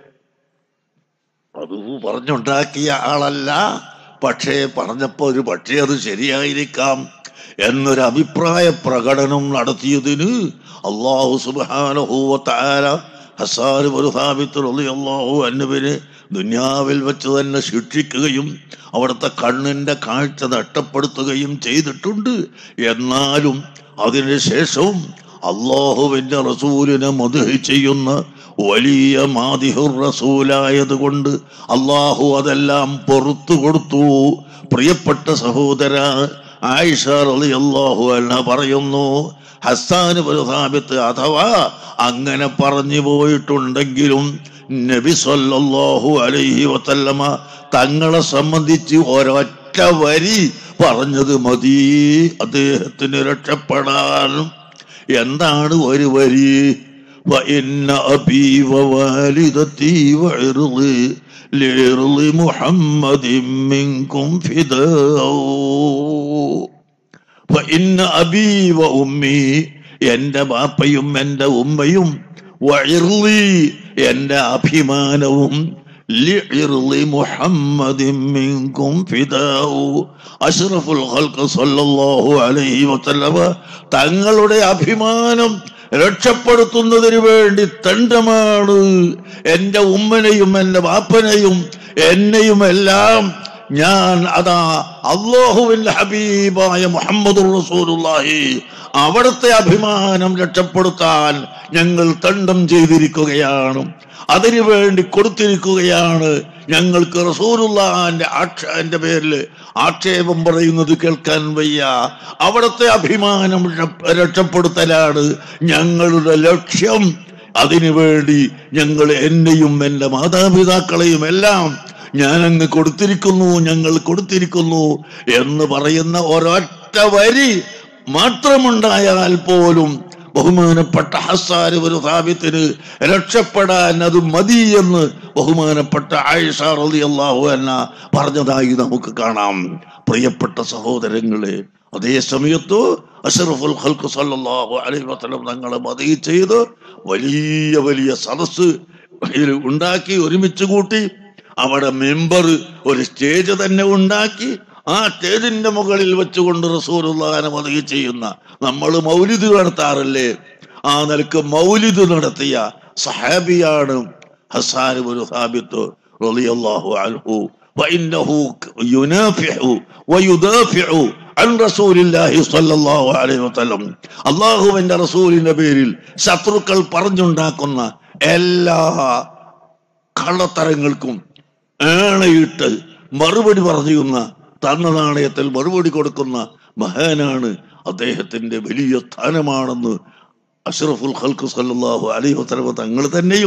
അത് പറഞ്ഞുണ്ടാക്കിയ ആളല്ല പക്ഷേ പറഞ്ഞപ്പോ ഒരു പക്ഷേ അത് ശരിയായിരിക്കാം എന്നൊരു അഭിപ്രായ പ്രകടനം നടത്തിയതിന് അള്ളാഹു സുബാനുഭൂവത്താര ഹസാൻ ഒരു സ്ഥാപിത്തുള്ള അള്ളാഹു അന്നുവിന് ദുന്യാവിൽ വെച്ച് തന്നെ ശിക്ഷിക്കുകയും അവിടുത്തെ കണ്ണിന്റെ കാഴ്ച നഷ്ടപ്പെടുത്തുകയും ചെയ്തിട്ടുണ്ട് എന്നാലും അതിനുശേഷവും അള്ളാഹുവിന്റെ റസൂലിനെ മധു ചെയ്യുന്ന വലിയ മാതിഹുർ റസൂലായത് കൊണ്ട് അള്ളാഹു അതെല്ലാം പൊറത്തു കൊടുത്തു പ്രിയപ്പെട്ട സഹോദര ആയിഷ റളിയല്ലാഹു അൻഹ പറയുന്നു ഹസ്സാൻ സാബിത്ത് അഥവാ അങ്ങനെ പറഞ്ഞു പോയിട്ടുണ്ടെങ്കിലും നബി സല്ലല്ലാഹു അലൈഹി വസല്ലമ തങ്ങളെ സംബന്ധിച്ച് ഒരൊറ്റ വരി പറഞ്ഞത് മതി അദ്ദേഹത്തിന് രക്ഷപ്പെടാൻ എന്താണ് ഒരു വരി وإن أبي ووالدتي وعرضي لعرض محمد منكم فداء فإن أبي وأمي എൻ്റെ ബാപ്പയും എൻ്റെ ഉമ്മയും വഇർളി എൻ്റെ അഭിമാനവും ലിഇർളി മുഹമ്മദിൻ മിൻകും ഫിദാഉ അഷ്റഫുൽ ഖൽഖ് സല്ലല്ലാഹു അലൈഹി വസല്ലമ തങ്ങളുടെ അഭിമാനം രക്ഷപ്പെടുത്തുന്നതിന് വേണ്ടി തണ്ടമാണ് എൻ്റെ ഉമ്മനെയും എൻ്റെ ബാപ്പനെയും എന്നെയും എല്ലാം ഞാൻ അതാ അള്ളാഹുവിന്റെ ഹബീബായ മുഹമ്മദ് റസൂലുള്ളാഹി അവിടുത്തെ അഭിമാനം രക്ഷപ്പെടുത്താൻ ഞങ്ങൾ തണ്ടം ചെയ്തിരിക്കുകയാണ് അതിനു വേണ്ടി കൊടുത്തിരിക്കുകയാണ് ഞങ്ങൾക്ക് റസൂലുള്ളാന്റെ ആക്ഷന്റെ പേരിൽ ആക്ഷേപം പറയുന്നത് കേൾക്കാൻ വയ്യ അവിടുത്തെ അഭിമാനം രക്ഷ- രക്ഷപ്പെടുത്തലാണ് ഞങ്ങളുടെ ലക്ഷ്യം അതിനു വേണ്ടി ഞങ്ങൾ എന്നെയും എൻ്റെ മാതാപിതാക്കളെയും എല്ലാം ഞാൻ അങ്ങ് കൊടുത്തിരിക്കുന്നു ഞങ്ങൾ കൊടുത്തിരിക്കുന്നു എന്ന് പറയുന്ന ഒരൊറ്റ വരി മാത്രമുണ്ടായാൽ പോലും ബഹുമാനപ്പെട്ട ഹസാര് ഒരു സാബിത്തിന് രക്ഷപ്പെടാൻ അത് മതി എന്ന് ബഹുമാനപ്പെട്ട ആയിഷ റളിയല്ലാഹു അൻഹ പറഞ്ഞതായി നമുക്ക് കാണാം പ്രിയപ്പെട്ട സഹോദരങ്ങളെ അതേ സമയത്ത് അഷറഫുൽ ഖൽഖ് സല്ലല്ലാഹു അലൈഹി വസല്ലം തങ്ങളെ മതി ചെയ്ത് വലിയ വലിയ സദസ്സ് ഇതിൽ ഉണ്ടാക്കി ഒരുമിച്ച് കൂട്ടി അവിടെ മെമ്പർ ഒരു സ്റ്റേജ് തന്നെ ഉണ്ടാക്കി ആ സ്റ്റേജിന്റെ മുകളിൽ വെച്ചുകൊണ്ട് റസൂലുള്ളാഹിനെ മതി ചെയ്യുന്ന നമ്മൾ മൗലിദ് നടത്താറില്ലേ ആ നിലക്ക് മൗലിദ് നടത്തിയ സഹാബിയാണ് ഹസാൻ ഒരു സാബിത്ത് റളിയല്ലാഹു അൻഹു وإنه ينافع ويدافع عن رسول الله صلى الله عليه وسلم അള്ളാഹുവിന്റെ റസൂലിന്റെ പേരിൽ ശത്രുക്കൾ പറഞ്ഞുണ്ടാക്കുന്ന എല്ലാ കള്ളത്തരങ്ങൾക്കും ആണയിട്ട് മറുപടി പറയുന്ന തന്ന നാണയത്തിൽ മറുപടി കൊടുക്കുന്ന മഹാനാണ് അദ്ദേഹത്തിന്റെ വലിയ സ്ഥാനമാണെന്ന് അഷ്റഫുൽ ഖൽഖ് സല്ലല്ലാഹു അലൈഹി വസല്ലം തങ്ങൾ തന്നെയും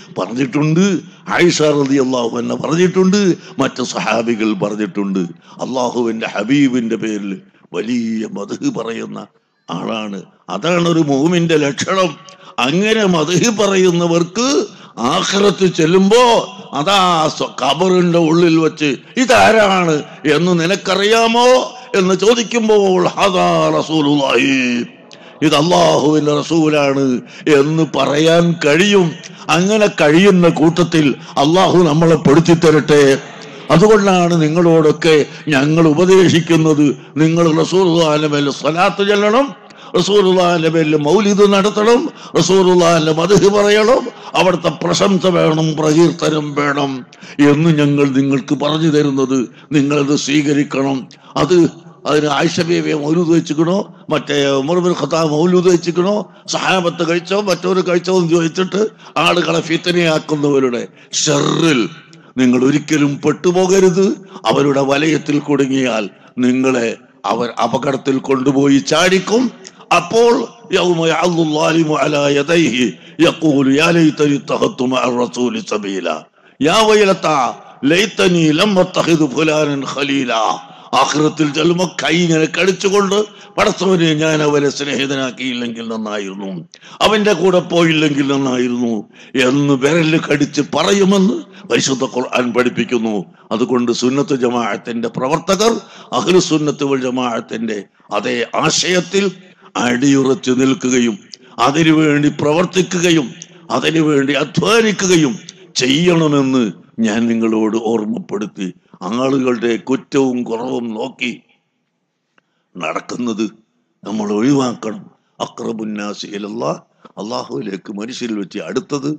പറഞ്ഞിട്ടുണ്ട് ആയിഷ റതി അള്ളാഹു എന്നെ പറഞ്ഞിട്ടുണ്ട് മറ്റ് സഹാബികൾ പറഞ്ഞിട്ടുണ്ട് അള്ളാഹുവിന്റെ ഹബീബിന്റെ പേരിൽ വലിയ മധു പറയുന്ന ആളാണ് അതാണ് ഒരു മൂമിന്റെ ലക്ഷണം അങ്ങനെ മധു പറയുന്നവർക്ക് ആഖിറത്ത് ചെല്ലുമ്പോ അതാ സ്വ- ഖബറിന്റെ ഉള്ളിൽ വെച്ച് ഇതാരാണ് എന്ന് നിനക്കറിയാമോ എന്ന് ചോദിക്കുമ്പോൾ ഹദാ റസൂലുള്ളാഹി ഇത് അള്ളാഹുവിന്റെ റസൂലാണ് എന്ന് പറയാൻ കഴിയും അങ്ങനെ കഴിയുന്ന കൂട്ടത്തിൽ അള്ളാഹു നമ്മളെ പെടുത്തി തരട്ടെ അതുകൊണ്ടാണ് നിങ്ങളോടൊക്കെ ഞങ്ങൾ ഉപദേശിക്കുന്നത് നിങ്ങൾ റസൂർദാന്റെ മേൽ സ്വലാത്ത് ചെല്ലണം റസൂർദാന്റെ പേരിൽ മൗലിദ് നടത്തണം റസൂർദാന്റെ മധു പറയണം അവിടുത്തെ പ്രശംസ വേണം പ്രകീർത്തനം വേണം എന്ന് ഞങ്ങൾ നിങ്ങൾക്ക് പറഞ്ഞു തരുന്നത് നിങ്ങളത് സ്വീകരിക്കണം അത് അതിന് ആയിഷബേബിയെ മൗലൂദ് വെച്ചിക്കണോ മറ്റേ ഉമർബിൻ ഖത്താബ് മൗലൂദ് വെച്ചിക്കണോ സഹാബത്ത് കഴിച്ചോ മറ്റൊരു കഴിച്ചോ എന്ന് ചോദിച്ചിട്ട് ആളുകളെ ഫിത്തനയാക്കുന്നവരുടെ ഷെറിൽ നിങ്ങൾ ഒരിക്കലും പെട്ടുപോകരുത് അവരുടെ വലയത്തിൽ കുടുങ്ങിയാൽ നിങ്ങളെ അവർ അപകടത്തിൽ കൊണ്ടുപോയി ചാടിക്കും അപ്പോൾ يوم يعض الظالم على يديه يقول يا ليتني اتخذت مع الرسول سبيلا يا ويلتى ليتني لم اتخذ فلانا خليلا ആഖിറത്തിൽ ചെല്ലുമ്പോ കൈ ഇങ്ങനെ കടിച്ചുകൊണ്ട് പടച്ചവനെ ഞാൻ അവരെ സ്നേഹിതനാക്കിയില്ലെങ്കിൽ നന്നായിരുന്നു അവന്റെ കൂടെ പോയില്ലെങ്കിൽ നന്നായിരുന്നു എന്ന് വിരല് കടിച്ച് പറയുമെന്ന് പരിശുദ്ധ ഖുർആൻ പഠിപ്പിക്കുന്നു അതുകൊണ്ട് സുന്നത്ത് ജമാഅത്തിന്റെ പ്രവർത്തകർ അഹ്ലു സുന്നത്ത് വൽ ജമാഅത്തിന്റെ അതേ ആശയത്തിൽ അടിയുറച്ചു നിൽക്കുകയും അതിനുവേണ്ടി പ്രവർത്തിക്കുകയും അതിനുവേണ്ടി അധ്വാനിക്കുകയും ചെയ്യണമെന്ന് ഞാൻ നിങ്ങളോട് ഓർമ്മപ്പെടുത്തി ആളുകളുടെ കുറ്റവും കുറവും നോക്കി നടക്കുന്നത് നമ്മൾ ഒഴിവാക്കണം അക്രബുന്നാസി ഇലല്ല അള്ളാഹുവിലേക്ക് മനുഷ്യരിൽ വെച്ച് അടുത്തത്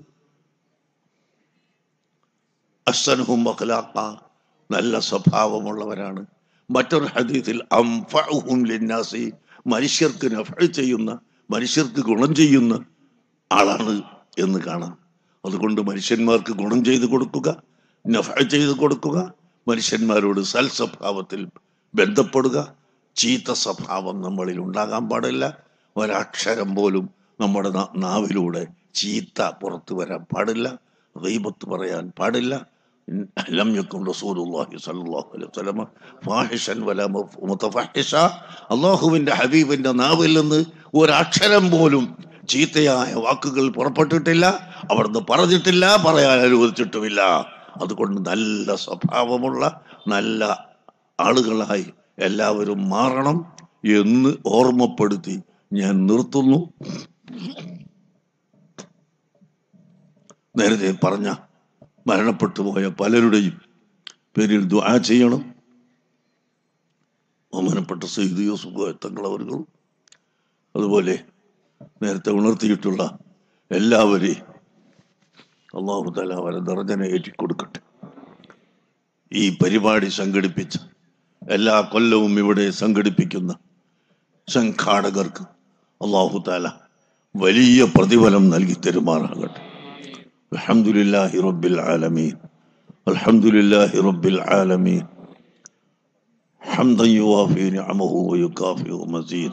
അസ്സനഹും അഖ്ലാഖ നല്ല സ്വഭാവമുള്ളവരാണ് മറ്റൊരു ഹദീസിൽ അംഫഉഹും ലിന്നാസി മനുഷ്യർക്ക് നഫ ചെയ്യുന്ന മനുഷ്യർക്ക് ഗുണം ചെയ്യുന്ന ആളാണ് എന്ന് കാണാം അതുകൊണ്ട് മനുഷ്യന്മാർക്ക് ഗുണം ചെയ്തു കൊടുക്കുക നഫ ചെയ്തു കൊടുക്കുക മനുഷ്യന്മാരോട് സൽസ്വഭാവത്തിൽ ബന്ധപ്പെടുക ചീത്ത സ്വഭാവം നമ്മളിൽ ഉണ്ടാകാൻ പാടില്ല ഒരക്ഷരം പോലും നമ്മുടെ നാ- നാവിലൂടെ ചീത്ത പുറത്തു വരാൻ പാടില്ല ദൈവത്ത് പറയാൻ പാടില്ല ലം യക്കും റസൂലുള്ളാഹി സ്വല്ലല്ലാഹു അലൈഹി വസല്ലമ ഫാഹിഷൻ വല മുഫ്- മുതഫഹിഷ അള്ളാഹുവിന്റെ ഹബീബിന്റെ നാവിൽ നിന്ന് ഒരക്ഷരം പോലും ചീത്തയായ വാക്കുകൾ പുറപ്പെട്ടിട്ടില്ല അവിടുന്ന് പറഞ്ഞിട്ടില്ല പറയാൻ അനുവദിച്ചിട്ടുമില്ല അതുകൊണ്ട് നല്ല സ്വഭാവമുള്ള നല്ല ആളുകളായി എല്ലാവരും മാറണം എന്ന് ഓർമ്മപ്പെടുത്തി ഞാൻ നിർത്തുന്നു നേരത്തെ പറഞ്ഞ മരണപ്പെട്ടു പോയ പലരുടെയും പേരിൽ ദുആ ചെയ്യണം ബഹുമാനപ്പെട്ട സയ്യിദ് യൂസുഫ് തങ്ങളവരുകളും അതുപോലെ നേരത്തെ ഉണർത്തിയിട്ടുള്ള എല്ലാവരെയും അള്ളാഹു തല അവരെ ദർജന ഏറ്റിക്കൊടുക്കട്ടെ ഈ പരിപാടി സംഘടിപ്പിച്ച എല്ലാ കൊല്ലവും ഇവിടെ സംഘടിപ്പിക്കുന്ന സംഘാടകർക്ക് അള്ളാഹു താല വലിയ പ്രതിഫലം നൽകി തരുമാറാകട്ടെ അൽഹംദുലില്ലാഹി റബ്ബിൽ ആലമീൻ അൽഹംദുലില്ലാഹി റബ്ബിൽ ആലമീൻ ഹംദൻ യുവാഫി നിഅമഹു വയുകാഫിഉ മസീദ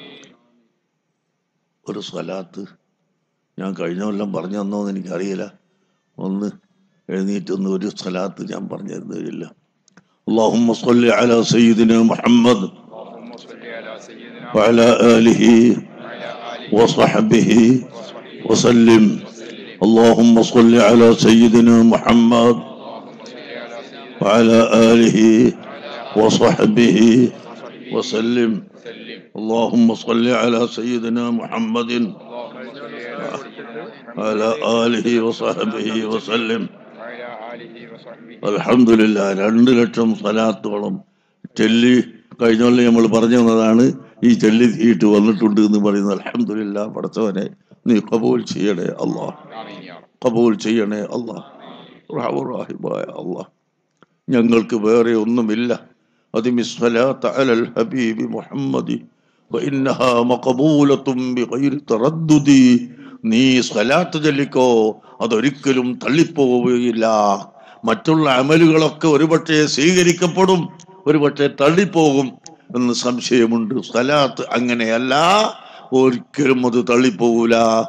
ഒരു സ്വലാത്ത് ഞാൻ കഴിഞ്ഞ കൊല്ലം പറഞ്ഞു തന്നോന്ന് എനിക്കറിയില്ല ഒന്ന് എഴുന്നേറ്റൊന്ന് ഒരു സ്വലാത്ത് ഞാൻ പറഞ്ഞു തരുന്നില്ല اللهم صل على سيدنا محمد اللهم صل على سيدنا وعلى آله وعلى آله وصحبه وسلم اللهم صل على سيدنا محمد اللهم صل على سيدنا وعلى آله وصحبه وسلم سلم اللهم صل على سيدنا محمد اللهم صل على سيدنا محمد وعلى آله وصحبه وسلم وعلى آله وصحبه അലഹമില്ല രണ്ട് ലക്ഷം സ്വലാത്തോളം ചെല്ലി കഴിഞ്ഞ കൊല്ലം നമ്മൾ പറഞ്ഞു തന്നതാണ് ഈ ചെല്ലി തീയിട്ട് വന്നിട്ടുണ്ട് എന്ന് പറയുന്നത് അലഹമില്ല പടച്ചവനെ നീ കബൂൽ ചെയ്യണേ അള്ളാഹ് آمين يا رب കബൂൽ ചെയ്യണേ അള്ളാഹ് റഹമുറാഹിബായ അള്ളാഹ് ഞങ്ങൾക്ക് വേറെ ഒന്നുമില്ല അതിമിസ്വലാത്ത് അലൽ ഹബീബി മുഹമ്മദി وإنها مقبولة بغير تردد നീ സ്വലാത്ത് ചൊല്ലിക്കോ അതൊരിക്കലും തള്ളിപ്പോവുകയില്ല മറ്റുള്ള അമലുകളൊക്കെ ഒരുപക്ഷെ സ്വീകരിക്കപ്പെടും ഒരുപക്ഷെ തള്ളിപ്പോകും എന്ന് സംശയമുണ്ട് സ്വലാത്ത് അങ്ങനെയല്ല ഒരിക്കലും അത് തള്ളിപ്പോകൂല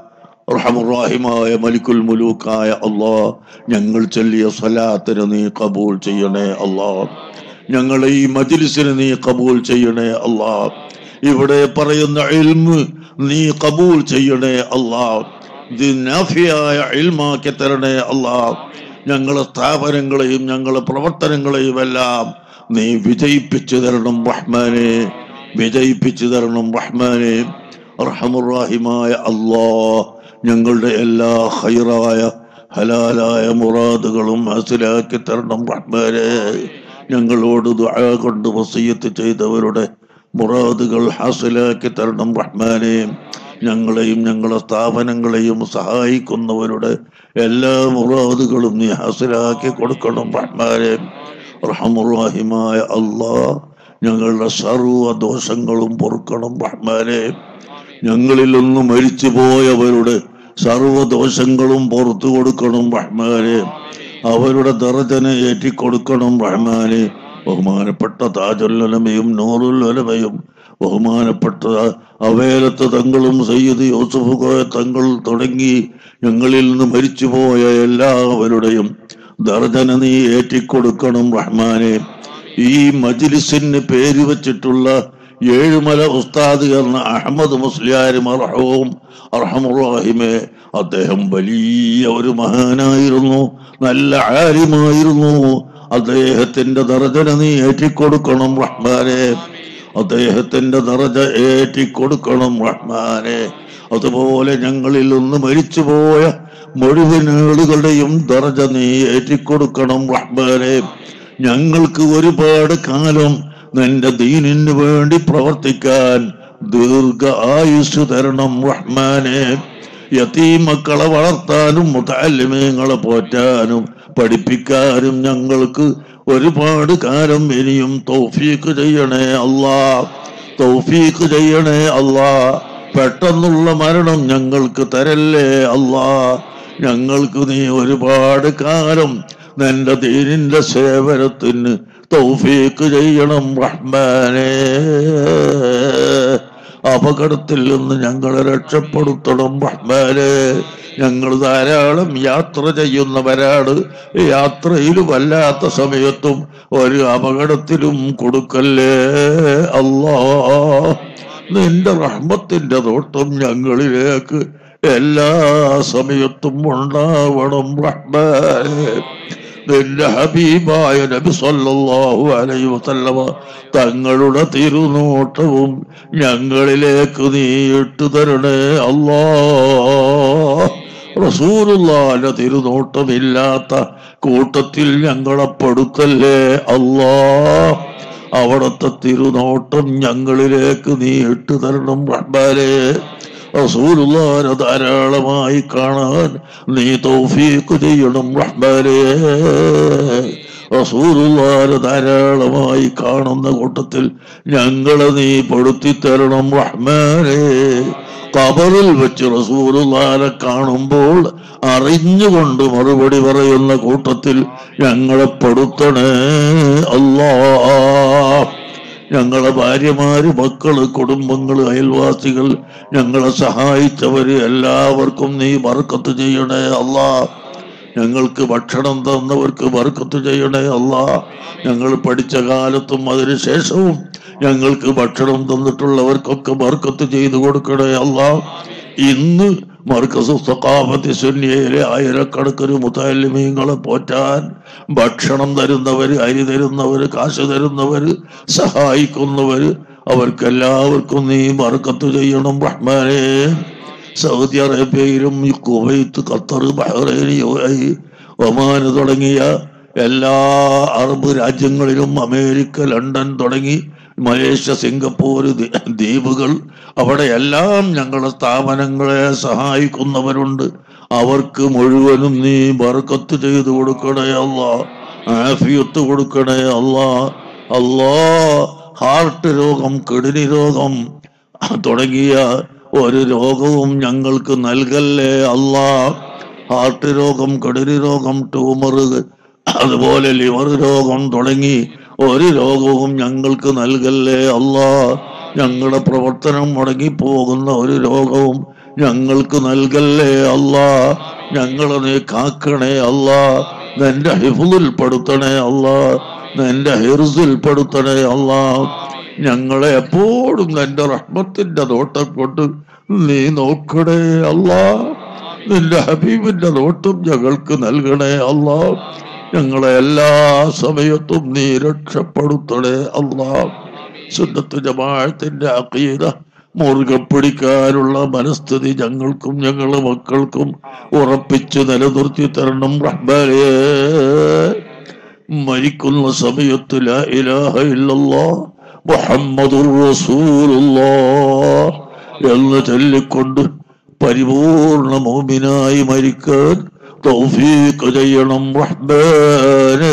റഹമുറാഹിമായ മലിക്കുൽ മുലൂക്കായ അള്ളാ ഞങ്ങൾ ചൊല്ലിയ സ്വലാത്തിന് നീ കബൂൽ ചെയ്യണേ അള്ളാ ഞങ്ങളെ ഈ മജിലിസിന് നീ കബൂൽ ചെയ്യണേ അള്ളാ ഇവിടെ പറയുന്ന ഇൽമ് നീ കബൂൽ ചെയ്യണേ അള്ളാ ഇത് നാഫിയായ ഇൽമാക്കി തരണേ അള്ളാ ഞങ്ങളെ സ്ഥാപനങ്ങളെയും ഞങ്ങളെ പ്രവർത്തനങ്ങളെയും എല്ലാം നീ വിജയിപ്പിച്ചു തരണം റഹ്മാനെ വിജയിപ്പിച്ചു തരണം റഹ്മാനെ റഹമുറാഹിമായ അള്ളാ ഞങ്ങളുടെ എല്ലാ ഹൈറായ ഹലാലായ മുറാദുകളും മനസ്സിലാക്കി തരണം റഹ്മാനെ ഞങ്ങളോട് ദുആ കൊണ്ട് വസീയത്ത് ചെയ്തവരുടെ മുറാദുകൾ ഹാസിലാക്കി തരണം റഹ്മാനെ ഞങ്ങളെയും ഞങ്ങളെ സ്ഥാപനങ്ങളെയും സഹായിക്കുന്നവരുടെ എല്ലാ മുറാദുകളും നീ ഹാസിലാക്കി കൊടുക്കണം റഹ്മാനെ റഹമുറാഹിമായ അള്ളാ ഞങ്ങളുടെ സർവ്വ ദോഷങ്ങളും പൊറുക്കണം റഹ്മാനെ ഞങ്ങളിൽ നിന്ന് മരിച്ചു പോയവരുടെ സർവ്വദോഷങ്ങളും പുറത്തു കൊടുക്കണം റഹ്മാനെ അവരുടെ ദറജനെ ഏറ്റിക്കൊടുക്കണം റഹ്മാനെ ബഹുമാനപ്പെട്ട താജുല്ലമയും നൂറുല്ലമയും ബഹുമാനപ്പെട്ട അവേലത്ത് തങ്ങളും സയ്യിദ് യൂസുഫ് കോയ തങ്ങൾ തുടങ്ങി ഞങ്ങളിൽ നിന്ന് മരിച്ചുപോയ എല്ലാവരുടെയും ദർജന നീ ഏറ്റിക്കൊടുക്കണം റഹ്മാനെ ഈ മജിലിസിന് പേര് വെച്ചിട്ടുള്ള ഏഴുമല ഉസ്താദ് എന്ന അഹമ്മദ് മുസ്ലിയാരും അർഹവും അർഹമുറാഹിമെ അദ്ദേഹം വലിയ ഒരു മഹാനായിരുന്നു നല്ല ആലിമായിരുന്നു അദ്ദേഹത്തിന്റെ ദർജന നീ ഏറ്റിക്കൊടുക്കണം റഹ്മാനെ അദ്ദേഹത്തിന്റെ ദറജ ഏറ്റിക്കൊടുക്കണം റഹ്മാനെ അതുപോലെ ഞങ്ങളിൽ നിന്ന് മരിച്ചുപോയ മുഴുവൻ ആളുകളുടെയും ദറജ നീ ഏറ്റിക്കൊടുക്കണം റഹ്മാനെ ഞങ്ങൾക്ക് ഒരുപാട് കാലം നിന്റെ ദീനിന് വേണ്ടി പ്രവർത്തിക്കാൻ ദീർഘ ആയുസ് തരണം റഹ്മാനെ യതീമക്കളെ വളർത്താനും മുതാലിമീങ്ങളെ പോറ്റാനും പഠിപ്പിക്കാനും ഞങ്ങൾക്ക് ഒരുപാട് കാലം ഇനിയും തൗഫീക്ക് ചെയ്യണേ അല്ലാ തൗഫീക്ക് ചെയ്യണേ അല്ലാ പെട്ടെന്നുള്ള മരണം ഞങ്ങൾക്ക് തരല്ലേ അല്ലാ ഞങ്ങൾക്ക് നീ ഒരുപാട് കാലം നിന്റെ ദീനിന്റെ സേവനത്തിന് തൗഫീക്ക് ചെയ്യണം റഹ്മാനേ അപകടത്തിൽ നിന്ന് ഞങ്ങളെ രക്ഷപ്പെടുത്തണം റഹ്മാനെ ഞങ്ങൾ ധാരാളം യാത്ര ചെയ്യുന്നവരാണ് യാത്രയിൽ വല്ലാത്ത സമയത്തും ഒരു അപകടത്തിലും കൊടുക്കല്ലേ അല്ലാ നിന്റെ റഹ്മത്തിന്റെ തോട്ടം ഞങ്ങളിലേക്ക് എല്ലാ സമയത്തും ഉണ്ടാവണം റഹ്മാനെ നിന്റെ ഹബീബായ നബി സല്ലല്ലാഹു അലൈഹി വസല്ലമ തങ്ങളുടെ തിരുനോട്ടവും ഞങ്ങളിലേക്ക് നീ ഇട്ടു തരണേ അല്ലാ റസൂലുള്ളാന്റെ തിരുനോട്ടമില്ലാത്ത കൂട്ടത്തിൽ ഞങ്ങളെ പെടുത്തല്ലേ അല്ലാ അവിടുത്തെ തിരുനോട്ടം ഞങ്ങളിലേക്ക് നീ ഇട്ടു തരണം റഹ്മാനെ റസൂലുള്ളാനെ ധാരാളമായി കാണാൻ നീ തൗഫീഖ് ചെയ്യണം റഹ്മാനെ റസൂലുള്ളാനെ ധാരാളമായി കാണുന്ന കൂട്ടത്തിൽ ഞങ്ങളെ നീ പെടുത്തി തരണം റഹ്മാനെ കബറിൽ വെച്ച് റസൂലുള്ളാനെ കാണുമ്പോൾ അറിഞ്ഞുകൊണ്ട് മറുപടി പറയുന്ന കൂട്ടത്തിൽ ഞങ്ങളെ പെടുത്തണേ അല്ലാ ഞങ്ങളെ ഭാര്യമാര് മക്കള് കുടുംബങ്ങള് അയൽവാസികൾ ഞങ്ങളെ സഹായിച്ചവര് എല്ലാവർക്കും നീ ബർക്കത്ത് ചെയ്യണേ അല്ലാ ഞങ്ങൾക്ക് ഭക്ഷണം തന്നവർക്ക് ബർക്കത്ത് ചെയ്യണേ അല്ലാ ഞങ്ങൾ പഠിച്ച കാലത്തും അതിനു ശേഷവും ഞങ്ങൾക്ക് ഭക്ഷണം തന്നിട്ടുള്ളവർക്കൊക്കെ ബർക്കത്ത് ചെയ്തു കൊടുക്കണേ അല്ലാ ഇന്ന് മർക്കസ് സഖാഫത്തി സുന്നിയയിലെ ആയിരക്കണക്കിന് മുത്താലിമീങ്ങളെ പോറ്റാൻ ഭക്ഷണം തരുന്നവര് അരി തരുന്നവര് കാശ് തരുന്നവര് സഹായിക്കുന്നവര് അവർക്കെല്ലാവർക്കും നീ ബർക്കത്ത് ചെയ്യണം റഹ്മാനെ സൗദി അറേബ്യയിലും ഈ Kuwait Qatar Bahrain U A E, ഒമാന് തുടങ്ങിയ എല്ലാ അറബ് രാജ്യങ്ങളിലും അമേരിക്ക ലണ്ടൻ തുടങ്ങി മലേഷ്യ സിംഗപ്പൂർ ദ്വീ- ദ്വീപുകൾ അവിടെയെല്ലാം ഞങ്ങളുടെ സ്ഥാപനങ്ങളെ സഹായിക്കുന്നവരുണ്ട് അവർക്ക് മുഴുവനും നീ ബർക്കത്ത് ചെയ്തു കൊടുക്കണേ അല്ല ആഫിയത്ത് കൊടുക്കണേ അല്ല അല്ലാ ഹാർട്ട് രോഗം കിഡ്നി രോഗം തുടങ്ങിയ ഒരു രോഗവും ഞങ്ങൾക്ക് നൽകല്ലേ അല്ലാ ഹാർട്ട് രോഗം കിഡനി രോഗം ട്യൂമർ അതുപോലെ ലിവർ രോഗം തുടങ്ങി ഒരു രോഗവും ഞങ്ങൾക്ക് നൽകല്ലേ അല്ലാ ഞങ്ങളുടെ പ്രവർത്തനം മുടങ്ങി പോകുന്ന ഒരു രോഗവും ഞങ്ങൾക്ക് നൽകല്ലേ അല്ലാ ഞങ്ങളെ നീ കാക്കണേ അല്ലാ നിന്റെ ഹിഫുൽപ്പെടുത്തണേ അല്ലാ നിന്റെ ഹിർസിൽപ്പെടുത്തണേ അല്ലാ ഞങ്ങളെ എപ്പോഴും നിന്റെ റഹ്മത്തിന്റെ നോട്ടം കൊണ്ട് നീ നോക്കണേ അല്ലാ നിന്റെ ഹബീബിന്റെ നോട്ടം ഞങ്ങൾക്ക് നൽകണേ അല്ലാ ഞങ്ങളെ എല്ലാ സമയത്തും നീ രക്ഷപ്പെടുത്തണേ അല്ലാ സുന്നത്ത് ജമാഅത്തിന്റെ അഖീദ മുറുകെ പിടിക്കാനുള്ള മനസ്ഥിതി ഞങ്ങൾക്കും ഞങ്ങളുടെ മക്കൾക്കും ഉറപ്പിച്ചു നിലനിർത്തി തരണം റഹ്മാനേ മരിക്കുന്ന സമയത്ത് ലാ ഇലാഹ ഇല്ലല്ലാ മുഹമ്മദുർ റസൂലുള്ളാഹ് എന്ന് ചൊല്ലിക്കൊണ്ട് പരിപൂർണ മോമിനായി മരിക്കാൻ തൗഫീഖ് ചെയ്യണം റഹ്മാനേ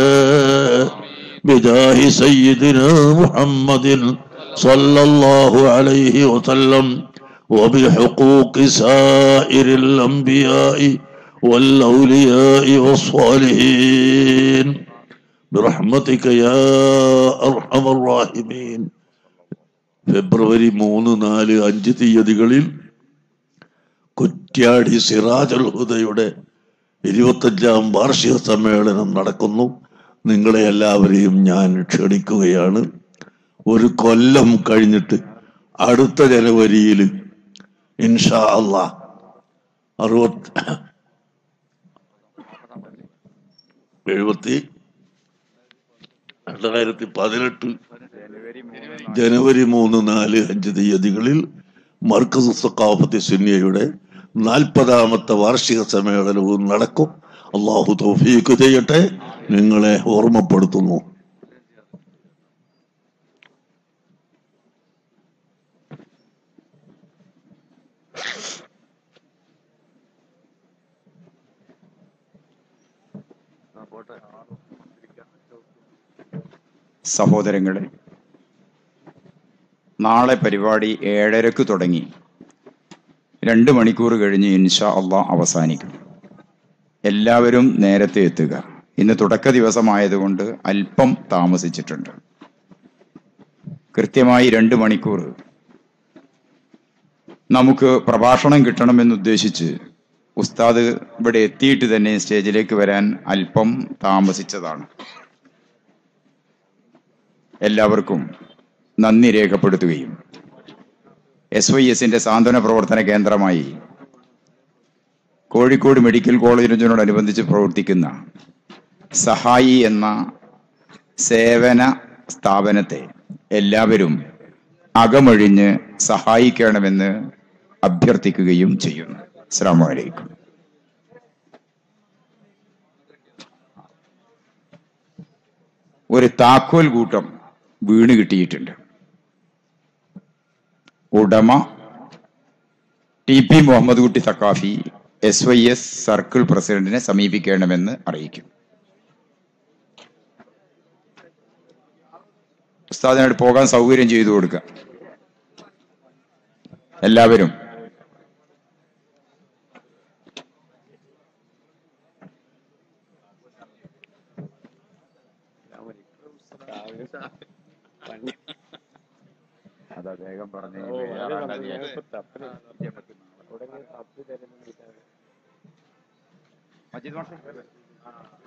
بجاه سيدنا محمد صلى الله عليه وسلم وبحقوق سائر الأنبياء والأولياء والصالحين برحمتك يا أرحم الراحمين ഫെബ്രുവരി മൂന്ന് നാല് അഞ്ച് തീയതികളിൽ കുറ്റ്യാടി സിറാജുൽ ഹുദയുടെ ഇരുപത്തഞ്ചാം വാർഷിക സമ്മേളനം നടക്കുന്നു നിങ്ങളെ എല്ലാവരെയും ഞാൻ ക്ഷണിക്കുകയാണ് ഒരു കൊല്ലം കഴിഞ്ഞിട്ട് അടുത്ത ജനുവരിയിൽ ഇൻഷാ അള്ളാ അറുപത്തി എഴുപത്തി രണ്ടായിരത്തി പതിനെട്ട് ജനുവരി മൂന്ന് നാല് അഞ്ച് തീയതികളിൽ മർക്കസ് സക്കാഫത്തി സുന്നിയയുടെ നാൽപ്പതാമത്തെ വാർഷിക സമ്മേളനവും നടക്കും അള്ളാഹു തൗഫീക്ക് ചെയ്യട്ടെ നിങ്ങളെ ഓർമ്മപ്പെടുത്തുന്നു സഹോദരങ്ങളെ നാളെ പരിപാടി ഏഴരക്ക് തുടങ്ങി രണ്ട് മണിക്കൂർ കഴിഞ്ഞ് ഇൻഷാ അള്ളാ അവസാനിക്കും എല്ലാവരും നേരത്തെ എത്തുക ഇന്ന് തുടക്ക ദിവസമായതുകൊണ്ട് അല്പം താമസിച്ചിട്ടുണ്ട് കൃത്യമായി രണ്ട് മണിക്കൂർ നമുക്ക് പ്രഭാഷണം കിട്ടണമെന്നുദ്ദേശിച്ച് ഉസ്താദ് ഇവിടെ എത്തിയിട്ട് തന്നെ സ്റ്റേജിലേക്ക് വരാൻ അല്പം താമസിച്ചതാണ് എല്ലാവർക്കും നന്ദി രേഖപ്പെടുത്തുകയും എസ് വൈ എസിന്റെ സാന്ത്വന പ്രവർത്തന കേന്ദ്രമായി കോഴിക്കോട് മെഡിക്കൽ കോളേജിനോടനുബന്ധിച്ച് പ്രവർത്തിക്കുന്ന സഹായി എന്ന സേവന സ്ഥാപനത്തെ എല്ലാവരും അകമൊഴിഞ്ഞ് സഹായിക്കണമെന്ന് അഭ്യർത്ഥിക്കുകയും ചെയ്യുന്നു അസ്സാം വലൈക്കും ഒരു താക്കോൽ കൂട്ടം വീണ് കിട്ടിയിട്ടുണ്ട് ഉടമ T P Muhammad Kutty Thakafi S Y S circle പ്രസിഡന്റിനെ സമീപിക്കണമെന്ന് അറിയിക്കും ഉസ്താദിനായിട്ട് പോകാൻ സൗകര്യം ചെയ്തു കൊടുക്കുക എല്ലാവരും അത് അദ്ദേഹം പറഞ്ഞു മജീദ് മാഷ്